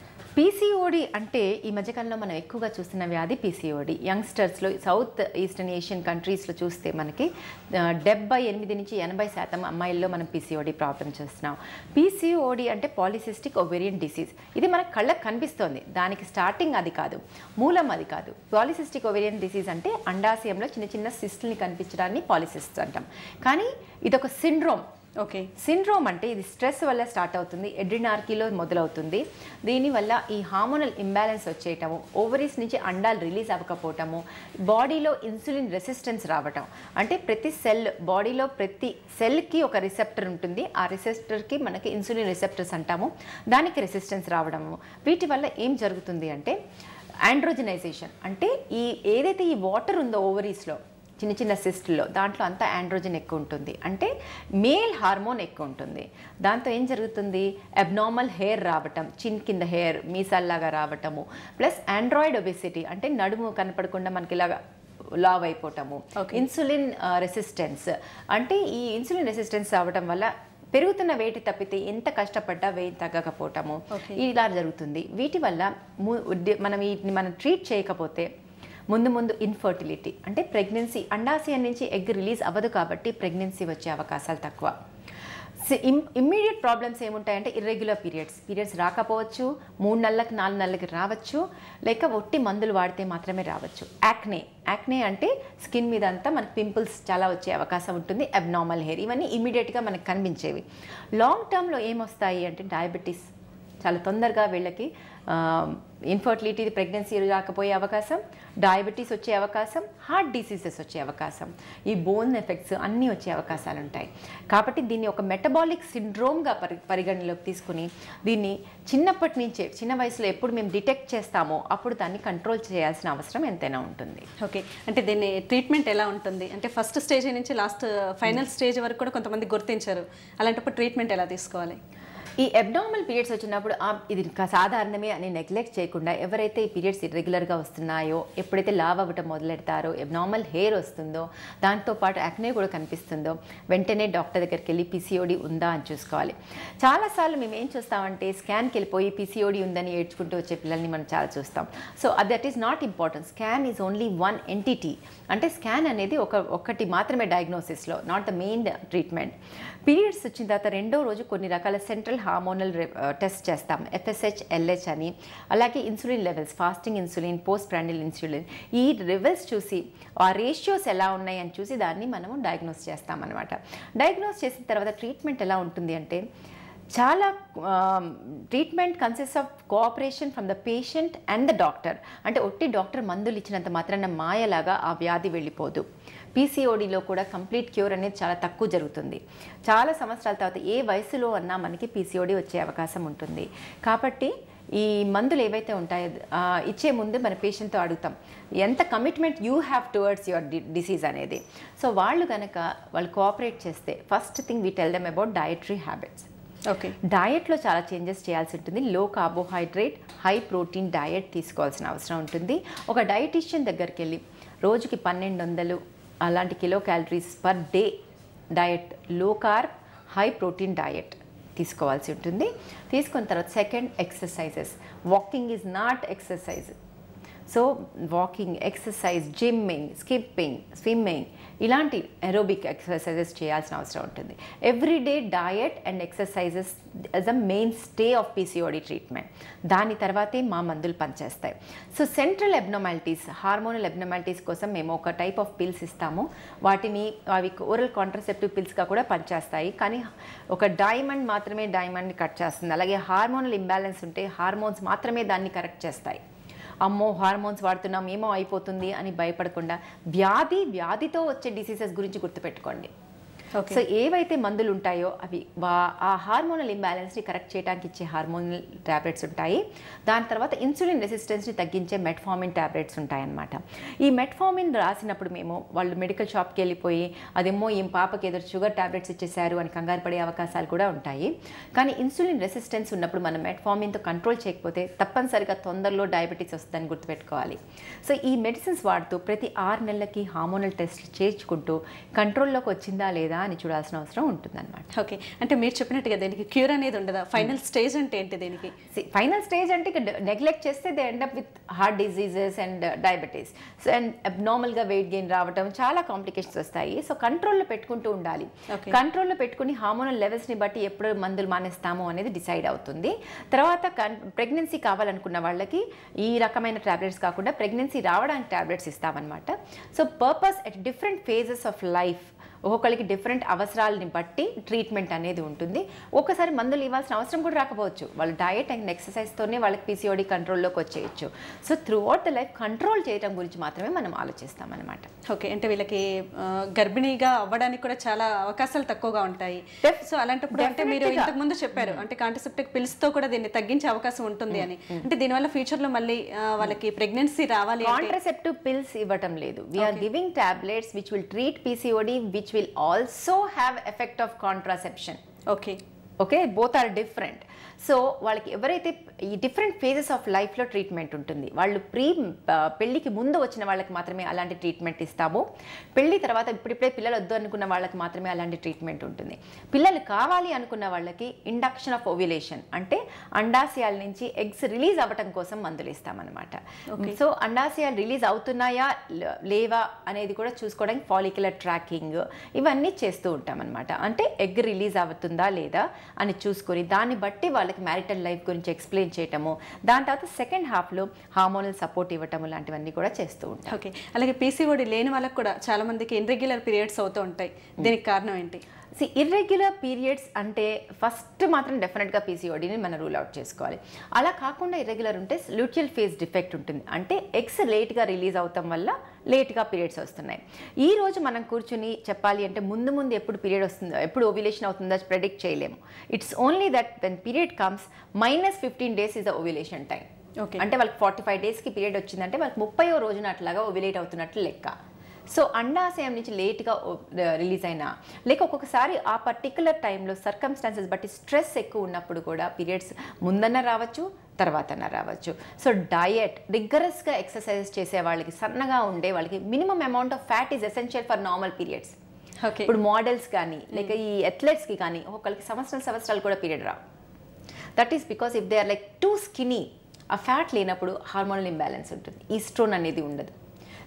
పీసీఓడి అంటే ఈ మధ్యకాలంలో మనం ఎక్కువగా చూస్తున్న వ్యాధి పీసీఓడి యంగ్స్టర్స్లో సౌత్ ఈస్టర్న్ ఏషియన్ కంట్రీస్లో చూస్తే మనకి ఆ, డెబ్బై ఎనిమిది నుంచి ఎనభై శాతం అమ్మాయిల్లో మనం పీసీఓడి ప్రాబ్లం చూస్తున్నాం పీసీఓడి అంటే పాలిసిస్టిక్ ఒవేరియన్ డిసీజ్ ఇది మనకు కళ్ళకు కనిపిస్తోంది దానికి స్టార్టింగ్ అది కాదు మూలం అది కాదు పాలిసిస్టిక్ ఒవేరియన్ డిసీజ్ అంటే అండాశయంలో చిన్న చిన్న సిస్ట్ని కనిపించడాన్ని పాలిసిస్ట్ అంటాం కానీ ఇదొక సిండ్రోమ్ ఓకే సిండ్రోమ్ అంటే ఇది స్ట్రెస్ వల్ల స్టార్ట్ అవుతుంది ఎడ్రినార్కీలో మొదలవుతుంది దీనివల్ల ఈ హార్మోనల్ ఇంబ్యాలెన్స్ వచ్చేయటము ఓవరీస్ నుంచి అండాలు రిలీజ్ అవ్వకపోవటము బాడీలో ఇన్సులిన్ రెసిస్టెన్స్ రావటం అంటే ప్రతి సెల్ బాడీలో ప్రతి సెల్కి ఒక రిసెప్టర్ ఉంటుంది ఆ రిసెప్టర్కి మనకి ఇన్సులిన్ రిసెప్టర్స్ అంటాము దానికి రెసిస్టెన్స్ రావడము వీటి వల్ల ఏం జరుగుతుంది అంటే ఆండ్రోజనైజేషన్ అంటే ఈ ఏదైతే ఈ వాటర్ ఉందో ఓవరీస్లో చిన్న చిన్న సిస్ట్లో దాంట్లో అంతా ఆండ్రోజన్ ఎక్కువ ఉంటుంది అంటే మేల్ హార్మోన్ ఎక్కువ ఉంటుంది దాంతో ఏం జరుగుతుంది అబ్నార్మల్ హెయిర్ రావటం చిన్ కింద హెయిర్ మీసాల్లాగా రావటము ప్లస్ ఆండ్రాయిడ్ ఒబెసిటీ అంటే నడుము కనపడకుండా మనకి ఇలాగా లావ్ అయిపోవటము ఇన్సులిన్ రెసిస్టెన్స్ అంటే ఈ ఇన్సులిన్ రెసిస్టెన్స్ అవ్వటం వల్ల పెరుగుతున్న వేటి తప్పితే ఎంత కష్టపడ్డా వెయిట్ తగ్గకపోవటము ఇలా జరుగుతుంది వీటి వల్ల ము- డి- మనం వీటిని మనం ట్రీట్ చేయకపోతే ముందు ముందు ఇన్ఫర్టిలిటీ అంటే ప్రెగ్నెన్సీ అండాశయం నుంచి ఎగ్ రిలీజ్ అవ్వదు కాబట్టి ప్రెగ్నెన్సీ వచ్చే అవకాశాలు తక్కువ ఇమ్మీడియట్ ప్రాబ్లమ్స్ ఏముంటాయంటే ఇర్రెగ్యులర్ పీరియడ్స్ పీరియడ్స్ రాకపోవచ్చు మూడు నెలలకు నాలుగు నెలలకి రావచ్చు లేక ఒట్టి మందులు వాడితే మాత్రమే రావచ్చు యాక్నే యాక్నే అంటే స్కిన్ మీద అంతా మనకి పింపుల్స్ చాలా వచ్చే అవకాశం ఉంటుంది అబ్నార్మల్ హెయిర్ ఇవన్నీ ఇమీడియట్గా మనకు కనిపించేవి లాంగ్ టర్మ్లో ఏమొస్తాయి అంటే డయాబెటీస్ చాలా తొందరగా వీళ్ళకి ఇన్ఫర్టిలిటీ ప్రెగ్నెన్సీ రాకపోయే అవకాశం డయాబెటీస్ వచ్చే అవకాశం హార్ట్ డిసీజెస్ వచ్చే అవకాశం ఈ బోన్ ఎఫెక్ట్స్ అన్నీ వచ్చే అవకాశాలు ఉంటాయి కాబట్టి దీన్ని ఒక మెటబాలిక్ సిండ్రోమ్గా పరి పరిగణలోకి తీసుకుని దీన్ని చిన్నప్పటి నుంచే చిన్న వయసులో ఎప్పుడు మేము డిటెక్ట్ చేస్తామో అప్పుడు దాన్ని కంట్రోల్ చేయాల్సిన అవసరం ఎంతైనా ఉంటుంది ఓకే అంటే దీన్ని ట్రీట్మెంట్ ఎలా ఉంటుంది అంటే ఫస్ట్ స్టేజ్ నుంచి లాస్ట్ ఫైనల్ స్టేజ్ వరకు కూడా కొంతమంది గుర్తించారు అలాంటప్పుడు ట్రీట్మెంట్ ఎలా తీసుకోవాలి ఈ అబ్నార్మల్ పీరియడ్స్ వచ్చినప్పుడు ఆ, ఇది ఇంకా సాధారణమే అని నెగ్లెక్ట్ చేయకుండా ఎవరైతే ఈ పీరియడ్స్ ఇర్రెగ్యులర్గా వస్తున్నాయో ఎప్పుడైతే లావ్ అవ్వటం మొదలెడతారో అబ్నార్మల్ హెయిర్ వస్తుందో దాంతోపాటు యాక్నే కూడా కనిపిస్తుందో వెంటనే డాక్టర్ దగ్గరికి వెళ్ళి పీసీఓడి ఉందా అని చూసుకోవాలి చాలాసార్లు మేము ఏం చూస్తామంటే స్కాన్కి వెళ్ళిపోయి పీసీఓడి ఉందని ఏడ్చుకుంటూ వచ్చే పిల్లల్ని మనం చాలా చూస్తాం so that is not important scan is only one entity అంటే స్కాన్ అనేది ఒక ఒక్కటి మాత్రమే డయాగ్నోసిస్లో not the main treatment periods వచ్చిన తర్వాత రెండో రోజు కొన్ని రకాల సెంట్రల్ హార్మోనల్ టెస్ట్ చేస్తాం ఎఫ్ఎస్హెచ్ ఎల్హెచ్ అని అలాగే insulin levels fasting insulin post prandial insulin ఈ లెవెల్స్ చూసి ఆ రేషియోస్ ఎలా ఉన్నాయి అని చూసి దాన్ని మనము డయాగ్నోస్ చేస్తామన్నమాట డయాగ్నోస్ చేసిన తర్వాత ట్రీట్మెంట్ ఎలా ఉంటుంది అంటే చాలా treatment consist of cooperation from the patient and the doctor అంటే ఒట్టి డాక్టర్ మందులు ఇచ్చినంత మాత్రాన మాయలాగా ఆ వ్యాధి వెళ్ళిపోదు పీసీఓడిలో కూడా కంప్లీట్ క్యూర్ అనేది చాలా తక్కువ జరుగుతుంది చాలా సంవత్సరాల తర్వాత ఏ వయసులో అన్నా మనకి పీసీఓడి వచ్చే అవకాశం ఉంటుంది కాబట్టి ఈ మందులు ఏవైతే ఉంటాయో ఆ, ఇచ్చే ముందు మన పేషెంట్తో అడుగుతాం ఎంత commitment you have towards your disease అనేది సో వాళ్ళు కనుక వాళ్ళు కోఆపరేట్ చేస్తే first thing we tell them about dietary habits okay డయట్లో చాలా చేంజెస్ చేయాల్సి ఉంటుంది లో కార్బోహైడ్రేట్ హై ప్రోటీన్ డయట్ తీసుకోవాల్సిన అవసరం ఉంటుంది ఒక డయటీషియన్ దగ్గరికి వెళ్ళి రోజుకి పన్నెండు వందలు అలాంటి kilo calories per day diet low carb high protein diet తీసుకోవాల్సి ఉంటుంది తీసుకున్న తర్వాత second exercises walking is not exercise so walking exercise gymming skipping swimming ఇలాంటి ఎరోబిక్ ఎక్సర్సైజెస్ చేయాల్సిన అవసరం ఉంటుంది everyday diet and exercises as a main stay of PCOD treatment దాని తర్వాతే మా మందులు పనిచేస్తాయి so central abnormalities hormonal abnormalities కోసం మేము ఒక టైప్ ఆఫ్ పిల్స్ ఇస్తాము వాటిని అవి ఓరల్ కాంట్రసెప్టివ్ పిల్స్గా కూడా పనిచేస్తాయి కానీ ఒక డైమండ్ మాత్రమే డైమండ్ని కట్ చేస్తుంది అలాగే హార్మోనల్ ఇంబ్యాలెన్స్ ఉంటే హార్మోన్స్ మాత్రమే దాన్ని కరెక్ట్ చేస్తాయి అమ్మో హార్మోన్స్ వాడుతున్నాం ఏమో అయిపోతుంది అని భయపడకుండా వ్యాధి వ్యాధితో వచ్చే డిసీజెస్ గురించి గుర్తుపెట్టుకోండి ఓకే సో ఏవైతే మందులు ఉంటాయో అవి వా- ఆ హార్మోనల్ ఇంబ్యాలెన్స్ని కరెక్ట్ చేయడానికి ఇచ్చే హార్మోనల్ ట్యాబ్లెట్స్ ఉంటాయి దాని తర్వాత ఇన్సులిన్ రెసిస్టెన్స్ని తగ్గించే మెట్ఫామిన్ ట్యాబ్లెట్స్ ఉంటాయన్నమాట ఈ మెట్ఫామిన్ రాసినప్పుడు మేము వాళ్ళు మెడికల్ షాప్కి వెళ్ళిపోయి అదేమో ఈ పాపకి ఏదో షుగర్ ట్యాబ్లెట్స్ ఇచ్చేసారు అని కంగారు పడే అవకాశాలు కూడా ఉంటాయి కానీ ఇన్సులిన్ రెసిస్టెన్స్ ఉన్నప్పుడు మనం మెట్ఫామిన్తో కంట్రోల్ చేయకపోతే తప్పనిసరిగా తొందరలో డయాబెటీస్ వస్తుందని గుర్తుపెట్టుకోవాలి సో ఈ మెడిసిన్స్ వాడుతూ ప్రతి ఆరు నెలలకి హార్మోనల్ టెస్ట్ చేయించుకుంటూ కంట్రోల్లోకి వచ్చిందా లేదా అని చూడాల్సిన అవసరం ఉంటుందన్నమాట ఓకే అంటే మీరు చెప్పినట్టుగా దీనికి క్యూర్ అనేది ఉండదా ఫైనల్ స్టేజ్ అంటే ఏంటి దీనికి ఫైనల్ స్టేజ్ అంటే నెగ్లెక్ట్ చేస్తే they end up with heart diseases and diabetes so and అబ్నార్మల్గా వెయిట్ గెయిన్ రావడం చాలా కాంప్లికేషన్స్ వస్తాయి సో కంట్రోల్లో పెట్టుకుంటూ ఉండాలి Okay. కంట్రోల్లో పెట్టుకుని హార్మోనల్ లెవెల్స్ని బట్టి ఎప్పుడు మందులు మానేస్తాము అనేది డిసైడ్ అవుతుంది తర్వాత ప్రెగ్నెన్సీ కావాలనుకున్న వాళ్ళకి ఈ రకమైన టాబ్లెట్స్ కాకుండా ప్రెగ్నెన్సీ రావడానికి టాబ్లెట్స్ ఇస్తామన్నమాట so purpose at different phases of life ఒక్కొక్కరికి డిఫరెంట్ అవసరాలని బట్టి ట్రీట్మెంట్ అనేది ఉంటుంది ఒక్కసారి మందులు ఇవ్వాల్సిన అవసరం కూడా రాకపోవచ్చు వాళ్ళ డయట్ అండ్ ఎక్సర్సైజ్తోనే వాళ్ళకి పీసీఓడి కంట్రోల్లోకి వచ్చేయచ్చు so throughout the life control చేయడం గురించి మాత్రమే మనం ఆలోచిస్తాం అనమాట ఓకే అంటే వీళ్ళకి ఆ, గర్భిణీగా అవ్వడానికి కూడా చాలా అవకాశాలు తక్కువగా ఉంటాయి Def- సో అలాంటప్పుడు అంటే మీరు definitely గా. ఇంతకు ముందు చెప్పారు అంటే కాంటిసెప్టిక్ పిల్స్ తో కూడా దీన్ని తగ్గించే అవకాశం ఉంటుంది అని అంటే దీనివల్ల ఫ్యూచర్ లో మళ్ళీ ఆ, వాళ్ళకి ప్రెగ్నెన్సీ రావాలి అంటే కాంట్రసెప్టివ్ పిల్స్ ఇవ్వటం లేదు we're giving tablets which will treat PCOD which will also have effect of contraception okay okay both are different so వాళ్ళకి ఎవరైతే ఈ డిఫరెంట్ ఫేజెస్ ఆఫ్ లైఫ్లో ట్రీట్మెంట్ ఉంటుంది వాళ్ళు ప్రీ పెళ్ళికి ముందు వచ్చిన వాళ్ళకి మాత్రమే అలాంటి ట్రీట్మెంట్ ఇస్తాము పెళ్లి తర్వాత ఇప్పుడిప్పుడే పిల్లలు వద్దు అనుకున్న వాళ్ళకి మాత్రమే అలాంటి ట్రీట్మెంట్ ఉంటుంది పిల్లలు కావాలి అనుకున్న వాళ్ళకి ఇండక్షన్ ఆఫ్ ఓవ్యులేషన్ అంటే అండాశయాల నుంచి ఎగ్స్ రిలీజ్ అవ్వటం కోసం మందులు ఇస్తామన్నమాట సో అండాశయాలు రిలీజ్ అవుతున్నాయా లే- లేవా అనేది కూడా చూసుకోవడానికి ఫాలిక్యులర్ ట్రాకింగ్ ఇవన్నీ చేస్తూ ఉంటాం అనమాట అంటే ఎగ్ రిలీజ్ అవుతుందా లేదా అని చూసుకొని దాన్ని బట్టి వాళ్ళకి మ్యారిటల్ లైఫ్ గురించి ఎక్స్ప్లెయిన్ చేయటము దాని తర్వాత సెకండ్ హాఫ్లో హార్మోనల్ సపోర్ట్ ఇవ్వటము లాంటివన్నీ కూడా చేస్తూ ఉంటాం ఓకే అలాగే పీసీఓడి లేని వాళ్ళకి కూడా చాలా మందికి ఇన్రెగ్యులర్ పీరియడ్స్ అవుతూ ఉంటాయి దీనికి కారణం ఏంటి సి ఇర్రెగ్యులర్ పీరియడ్స్ అంటే ఫస్ట్ మాత్రం డెఫినెట్గా పీసీఓడిని మనం రూల్ అవుట్ చేసుకోవాలి అలా కాకుండా ఇర్రెగ్యులర్ ఉంటే లూటియల్ ఫేజ్ డిఫెక్ట్ ఉంటుంది అంటే ఎగ్స్ లేట్గా రిలీజ్ అవటం వల్ల లేట్గా పీరియడ్స్ వస్తున్నాయి ఈ రోజు మనం కూర్చుని చెప్పాలి అంటే ముందు ముందు ఎప్పుడు పీరియడ్ వస్తుందో ఎప్పుడు ఓవ్యులేషన్ అవుతుందో ప్రెడిక్ట్ చేయలేము it's only that when period comes minus fifteen days is the ovulation time okay అంటే వాళ్ళకి ఫార్టీ ఫైవ్ డేస్కి పీరియడ్ వచ్చిందంటే వాళ్ళకి ముప్పయో రోజున అట్లాగా ఓవిలేట్ అవుతున్నట్లు లెక్క సో అండాశయం నుంచి లేట్గా రిలీజ్ అయినా లేక ఒక్కొక్కసారి ఆ పర్టికులర్ టైంలో సర్కమ్స్టాన్సెస్ బట్టి స్ట్రెస్ ఎక్కువ ఉన్నప్పుడు కూడా పీరియడ్స్ ముందన్న రావచ్చు తర్వాతన రావచ్చు సో డయట్ రిగ్గరస్గా ఎక్సర్సైజెస్ చేసే వాళ్ళకి సన్నగా ఉండే వాళ్ళకి minimum amount of fat is essential for normal periods okay ఇప్పుడు మోడల్స్ కానీ లేక ఈ అథ్లెట్స్కి కానీ ఒక్కొక్కరికి సంవత్సరాలు సంవత్సరాలు కూడా పీరియడ్ రావు that is because if they are like too skinny ఆ ఫ్యాట్ లేనప్పుడు హార్మోనల్ ఇంబ్యాలెన్స్ ఉంటుంది ఈస్ట్రోన్ అనేది ఉండదు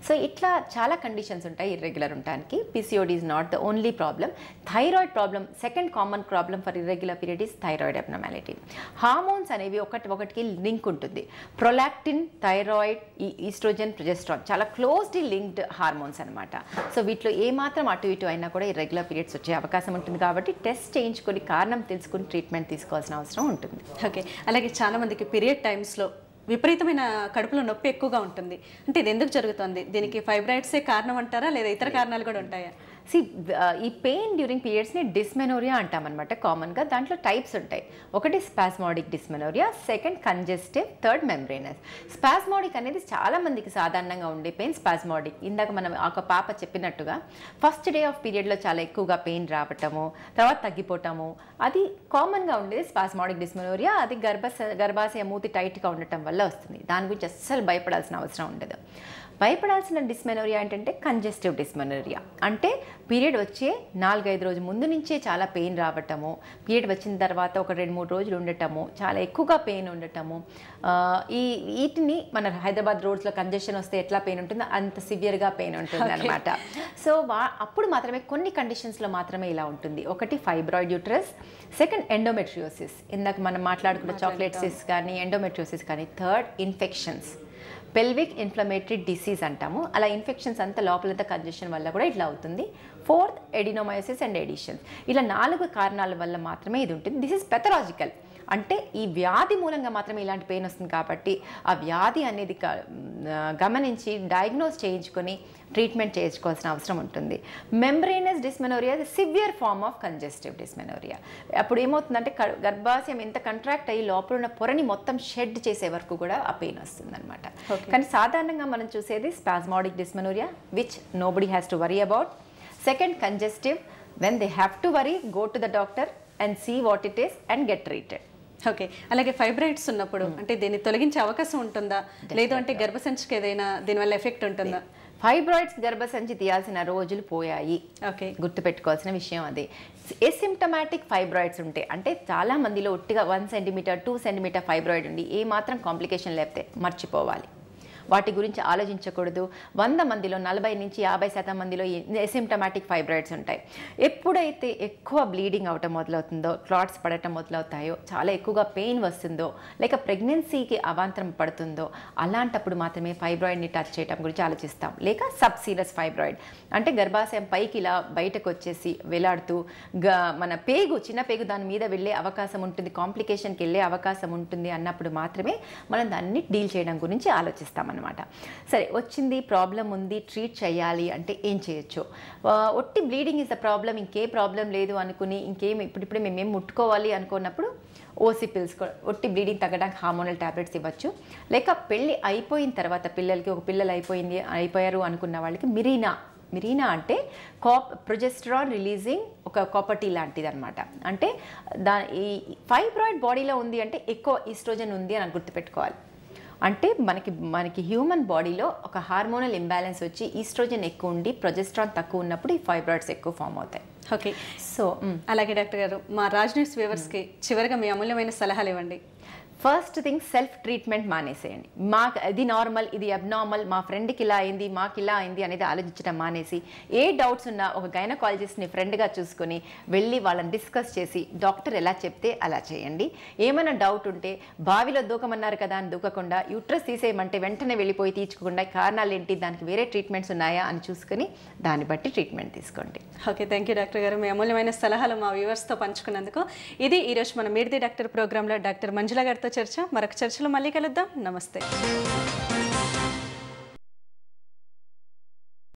సో ఇట్లా చాలా కండిషన్స్ ఉంటాయి ఇర్రెగ్యులర్ ఉండడానికి PCOD is not the only problem thyroid problem second common problem for irregular period is thyroid abnormality hormones అనేవి ఒకటి ఒకటికి లింక్ ఉంటుంది ప్రొలాక్టిన్ థైరాయిడ్ ఈ ఈస్ట్రోజన్ ప్రొజెస్ట్రాన్ చాలా క్లోజ్లీ లింక్డ్ హార్మోన్స్ అనమాట సో వీటిలో ఏమాత్రం అటు ఇటు అయినా కూడా ఇర్రెగ్యులర్ పీరియడ్స్ వచ్చే అవకాశం ఉంటుంది కాబట్టి టెస్ట్ చేయించుకొని కారణం తెలుసుకుని ట్రీట్మెంట్ తీసుకోవాల్సిన అవసరం ఉంటుంది ఓకే అలాగే చాలా మందికి పీరియడ్ టైమ్స్లో విపరీతమైన కడుపులో నొప్పి ఎక్కువగా ఉంటుంది అంటే ఇది ఎందుకు జరుగుతుంది దీనికి ఫైబ్రాయిడ్సే కారణం అంటారా లేదా ఇతర కారణాలు కూడా ఉంటాయా సి ఈ పెయిన్ డ్యూరింగ్ పీరియడ్స్ని డిస్మెనోరియా అంటామన్నమాట కామన్గా దాంట్లో టైప్స్ ఉంటాయి ఒకటి spasmodic dysmenorrhea second congestive third membranous spasmodic అనేది చాలా మందికి సాధారణంగా ఉండే పెయిన్ స్పాస్మాడిక్ ఇందాక మనం ఒక పాప చెప్పినట్టుగా ఫస్ట్ డే ఆఫ్ పీరియడ్లో చాలా ఎక్కువగా పెయిన్ రావటము తర్వాత తగ్గిపోవటము అది కామన్గా ఉండేది స్పాస్మాడిక్ డిస్మెనోరియా అది గర్భ గర్భాశయ మూతి టైట్గా ఉండటం వల్ల వస్తుంది దాని గురించి అస్సలు భయపడాల్సిన అవసరం ఉండదు భయపడాల్సిన డిస్మెనోరియా ఏంటంటే కంజెస్టివ్ డిస్మెనోరియా అంటే పీరియడ్ వచ్చే నాలుగైదు రోజు ముందు నుంచే చాలా పెయిన్ రావటము పీరియడ్ వచ్చిన తర్వాత ఒక రెండు మూడు రోజులు ఉండటము చాలా ఎక్కువగా పెయిన్ ఉండటము ఆ, ఈ వీటిని మన హైదరాబాద్ రోడ్స్లో కంజెషన్ వస్తే ఎట్లా పెయిన్ ఉంటుందో అంత సివియర్గా పెయిన్ ఉంటుంది అనమాట సో వా అప్పుడు మాత్రమే కొన్ని కండిషన్స్లో మాత్రమే ఇలా ఉంటుంది ఒకటి ఫైబ్రాయిడ్ యూట్రస్ సెకండ్ ఎండోమెట్రియోసిస్ ఇందాక మనం మాట్లాడుకున్న చాక్లెట్ సిస్ కానీ ఎండోమెట్రియోసిస్ కానీ third infections pelvic inflammatory disease అంటాము అలా ఇన్ఫెక్షన్స్ అంతా లోపలంతా కంజెషన్ వల్ల కూడా ఇట్లా అవుతుంది ఫోర్త్ ఎడినోమయోసిస్ అండ్ ఎడిషన్స్ ఇలా నాలుగు కారణాల వల్ల మాత్రమే ఇది ఉంటుంది దిస్ ఇస్ పెథలాజికల్ అంటే ఈ వ్యాధి మూలంగా మాత్రమే ఇలాంటి పెయిన్ వస్తుంది కాబట్టి ఆ వ్యాధి అనేది క- ఆ, గమనించి డయాగ్నోస్ చేయించుకొని ట్రీట్మెంట్ చేయించుకోవాల్సిన అవసరం ఉంటుంది membranous dysmenorrhea severe form of congestive dysmenorrhea అప్పుడు ఏమవుతుందంటే క- గర్భాశయం ఎంత కంట్రాక్ట్ అయ్యి లోపల ఉన్న పొరని మొత్తం షెడ్ చేసే వరకు కూడా ఆ పెయిన్ వస్తుంది అనమాట కానీ సాధారణంగా మనం చూసేది spasmodic dysmenorrhea which nobody has to worry about second congestive when they have to worry go to the doctor and see what it is and get treated okay అలాగే ఫైబ్రాయిడ్స్ ఉన్నప్పుడు అంటే దీన్ని తొలగించే అవకాశం ఉంటుందా లేదు అంటే గర్భసంచికి ఏదైనా దీనివల్ల ఎఫెక్ట్ ఉంటుందా ఫైబ్రాయిడ్స్ గర్భసంచి తీయాల్సిన రోజులు పోయాయి ఓకే గుర్తుపెట్టుకోవాల్సిన విషయం అది ఎసిమ్టమాటిక్ ఫైబ్రాయిడ్స్ ఉంటాయి అంటే చాలా మందిలో ఒట్టిగా one centimetre two centimetre fibroid ఉండి ఏ మాత్రం కాంప్లికేషన్ లేకపోతే మర్చిపోవాలి వాటి గురించి ఆలోచించకూడదు వంద మందిలో నలభై నుంచి యాభై శాతం మందిలో ఎసిమ్టమాటిక్ ఫైబ్రాయిడ్స్ ఉంటాయి ఎప్పుడైతే ఎక్కువ బ్లీడింగ్ అవటం మొదలవుతుందో క్లాట్స్ పడటం మొదలవుతాయో చాలా ఎక్కువగా పెయిన్ వస్తుందో లేక ప్రెగ్నెన్సీకి అవాంతరం పడుతుందో అలాంటప్పుడు మాత్రమే ఫైబ్రాయిడ్ని టచ్ చేయడం గురించి ఆలోచిస్తాం లేక సబ్సీరస్ ఫైబ్రాయిడ్ అంటే గర్భాశయం పైకి ఇలా బయటకు వచ్చేసి వేలాడుతూ గ మన పేగు చిన్న పేగు దాని మీద వెళ్ళే అవకాశం ఉంటుంది కాంప్లికేషన్కి వెళ్ళే అవకాశం ఉంటుంది అన్నప్పుడు మాత్రమే మనం దాన్ని డీల్ చేయడం గురించి ఆలోచిస్తాం అనమాట సరే వచ్చింది ప్రాబ్లం ఉంది ట్రీట్ చేయాలి అంటే ఏం చేయొచ్చు ఆ, ఒట్టి బ్లీడింగ్ ఇస్ ద ప్రాబ్లం ఇంకే ప్రాబ్లం లేదు అనుకుని ఇంకేం ఇప్పుడిప్పుడే మేమేం ముట్టుకోవాలి అనుకున్నప్పుడు ఓసీ పిల్స్ కూడా ఒట్టి బ్లీడింగ్ తగ్గడానికి హార్మోనల్ టాబ్లెట్స్ ఇవ్వచ్చు లేక పెళ్ళి అయిపోయిన తర్వాత పిల్లలకి ఒక పిల్లలు అయిపోయింది అయిపోయారు అనుకున్న వాళ్ళకి మిరీనా మిరీనా అంటే కాప్ ప్రొజెస్ట్రాన్ రిలీజింగ్ ఒక కాపర్టీ లాంటిది అనమాట అంటే దా ఈ ఫైబ్రాయిడ్ బాడీలో ఉంది అంటే ఎక్కువ ఈస్ట్రోజన్ ఉంది అని గుర్తుపెట్టుకోవాలి అంటే మనకి మనకి హ్యూమన్ బాడీలో ఒక హార్మోనల్ ఇంబ్యాలెన్స్ వచ్చి ఈస్ట్రోజన్ ఎక్కువ ఉండి ప్రొజెస్ట్రాన్ తక్కువ ఉన్నప్పుడు ఈ ఫైబ్రాయిడ్స్ ఎక్కువ ఫామ్ అవుతాయి ఓకే సో మ్, అలాగే డాక్టర్ గారు మా రాజ్ న్యూస్ వ్యూవర్స్కి చివరిగా మీ అమూల్యమైన సలహాలు ఇవ్వండి ఫస్ట్ థింగ్ సెల్ఫ్ ట్రీట్మెంట్ మానేసేయండి మాకు ఇది నార్మల్ ఇది అబ్నార్మల్ మా ఫ్రెండ్కి ఇలా అయింది మాకు ఇలా అయింది అనేది ఆలోచించడం మానేసి ఏ డౌట్స్ ఉన్నా ఒక గైనకాలజిస్ట్ని ఫ్రెండ్గా చూసుకొని వెళ్ళి వాళ్ళని డిస్కస్ చేసి డాక్టర్ ఎలా చెప్తే అలా చేయండి ఏమైనా డౌట్ ఉంటే బావిలో దూకమన్నారు కదా అని దూకకుండా యూట్రస్ తీసేయమంటే వెంటనే వెళ్ళిపోయి తీర్చుకోకుండా కారణాలు ఏంటి దానికి వేరే ట్రీట్మెంట్స్ ఉన్నాయా అని చూసుకొని దాన్ని బట్టి ట్రీట్మెంట్ తీసుకోండి ఓకే థ్యాంక్ యూ డాక్టర్ గారు మీ అమూల్యమైన సలహాలు మా వ్యూవర్స్తో పంచుకున్నందుకు ఇది ఈరోజు మన మీడిది డాక్టర్ ప్రోగ్రాంలో డాక్టర్ మంజుల గారితో చర్చ మరొక చర్చలో మళ్ళీ కలుద్దాం నమస్తే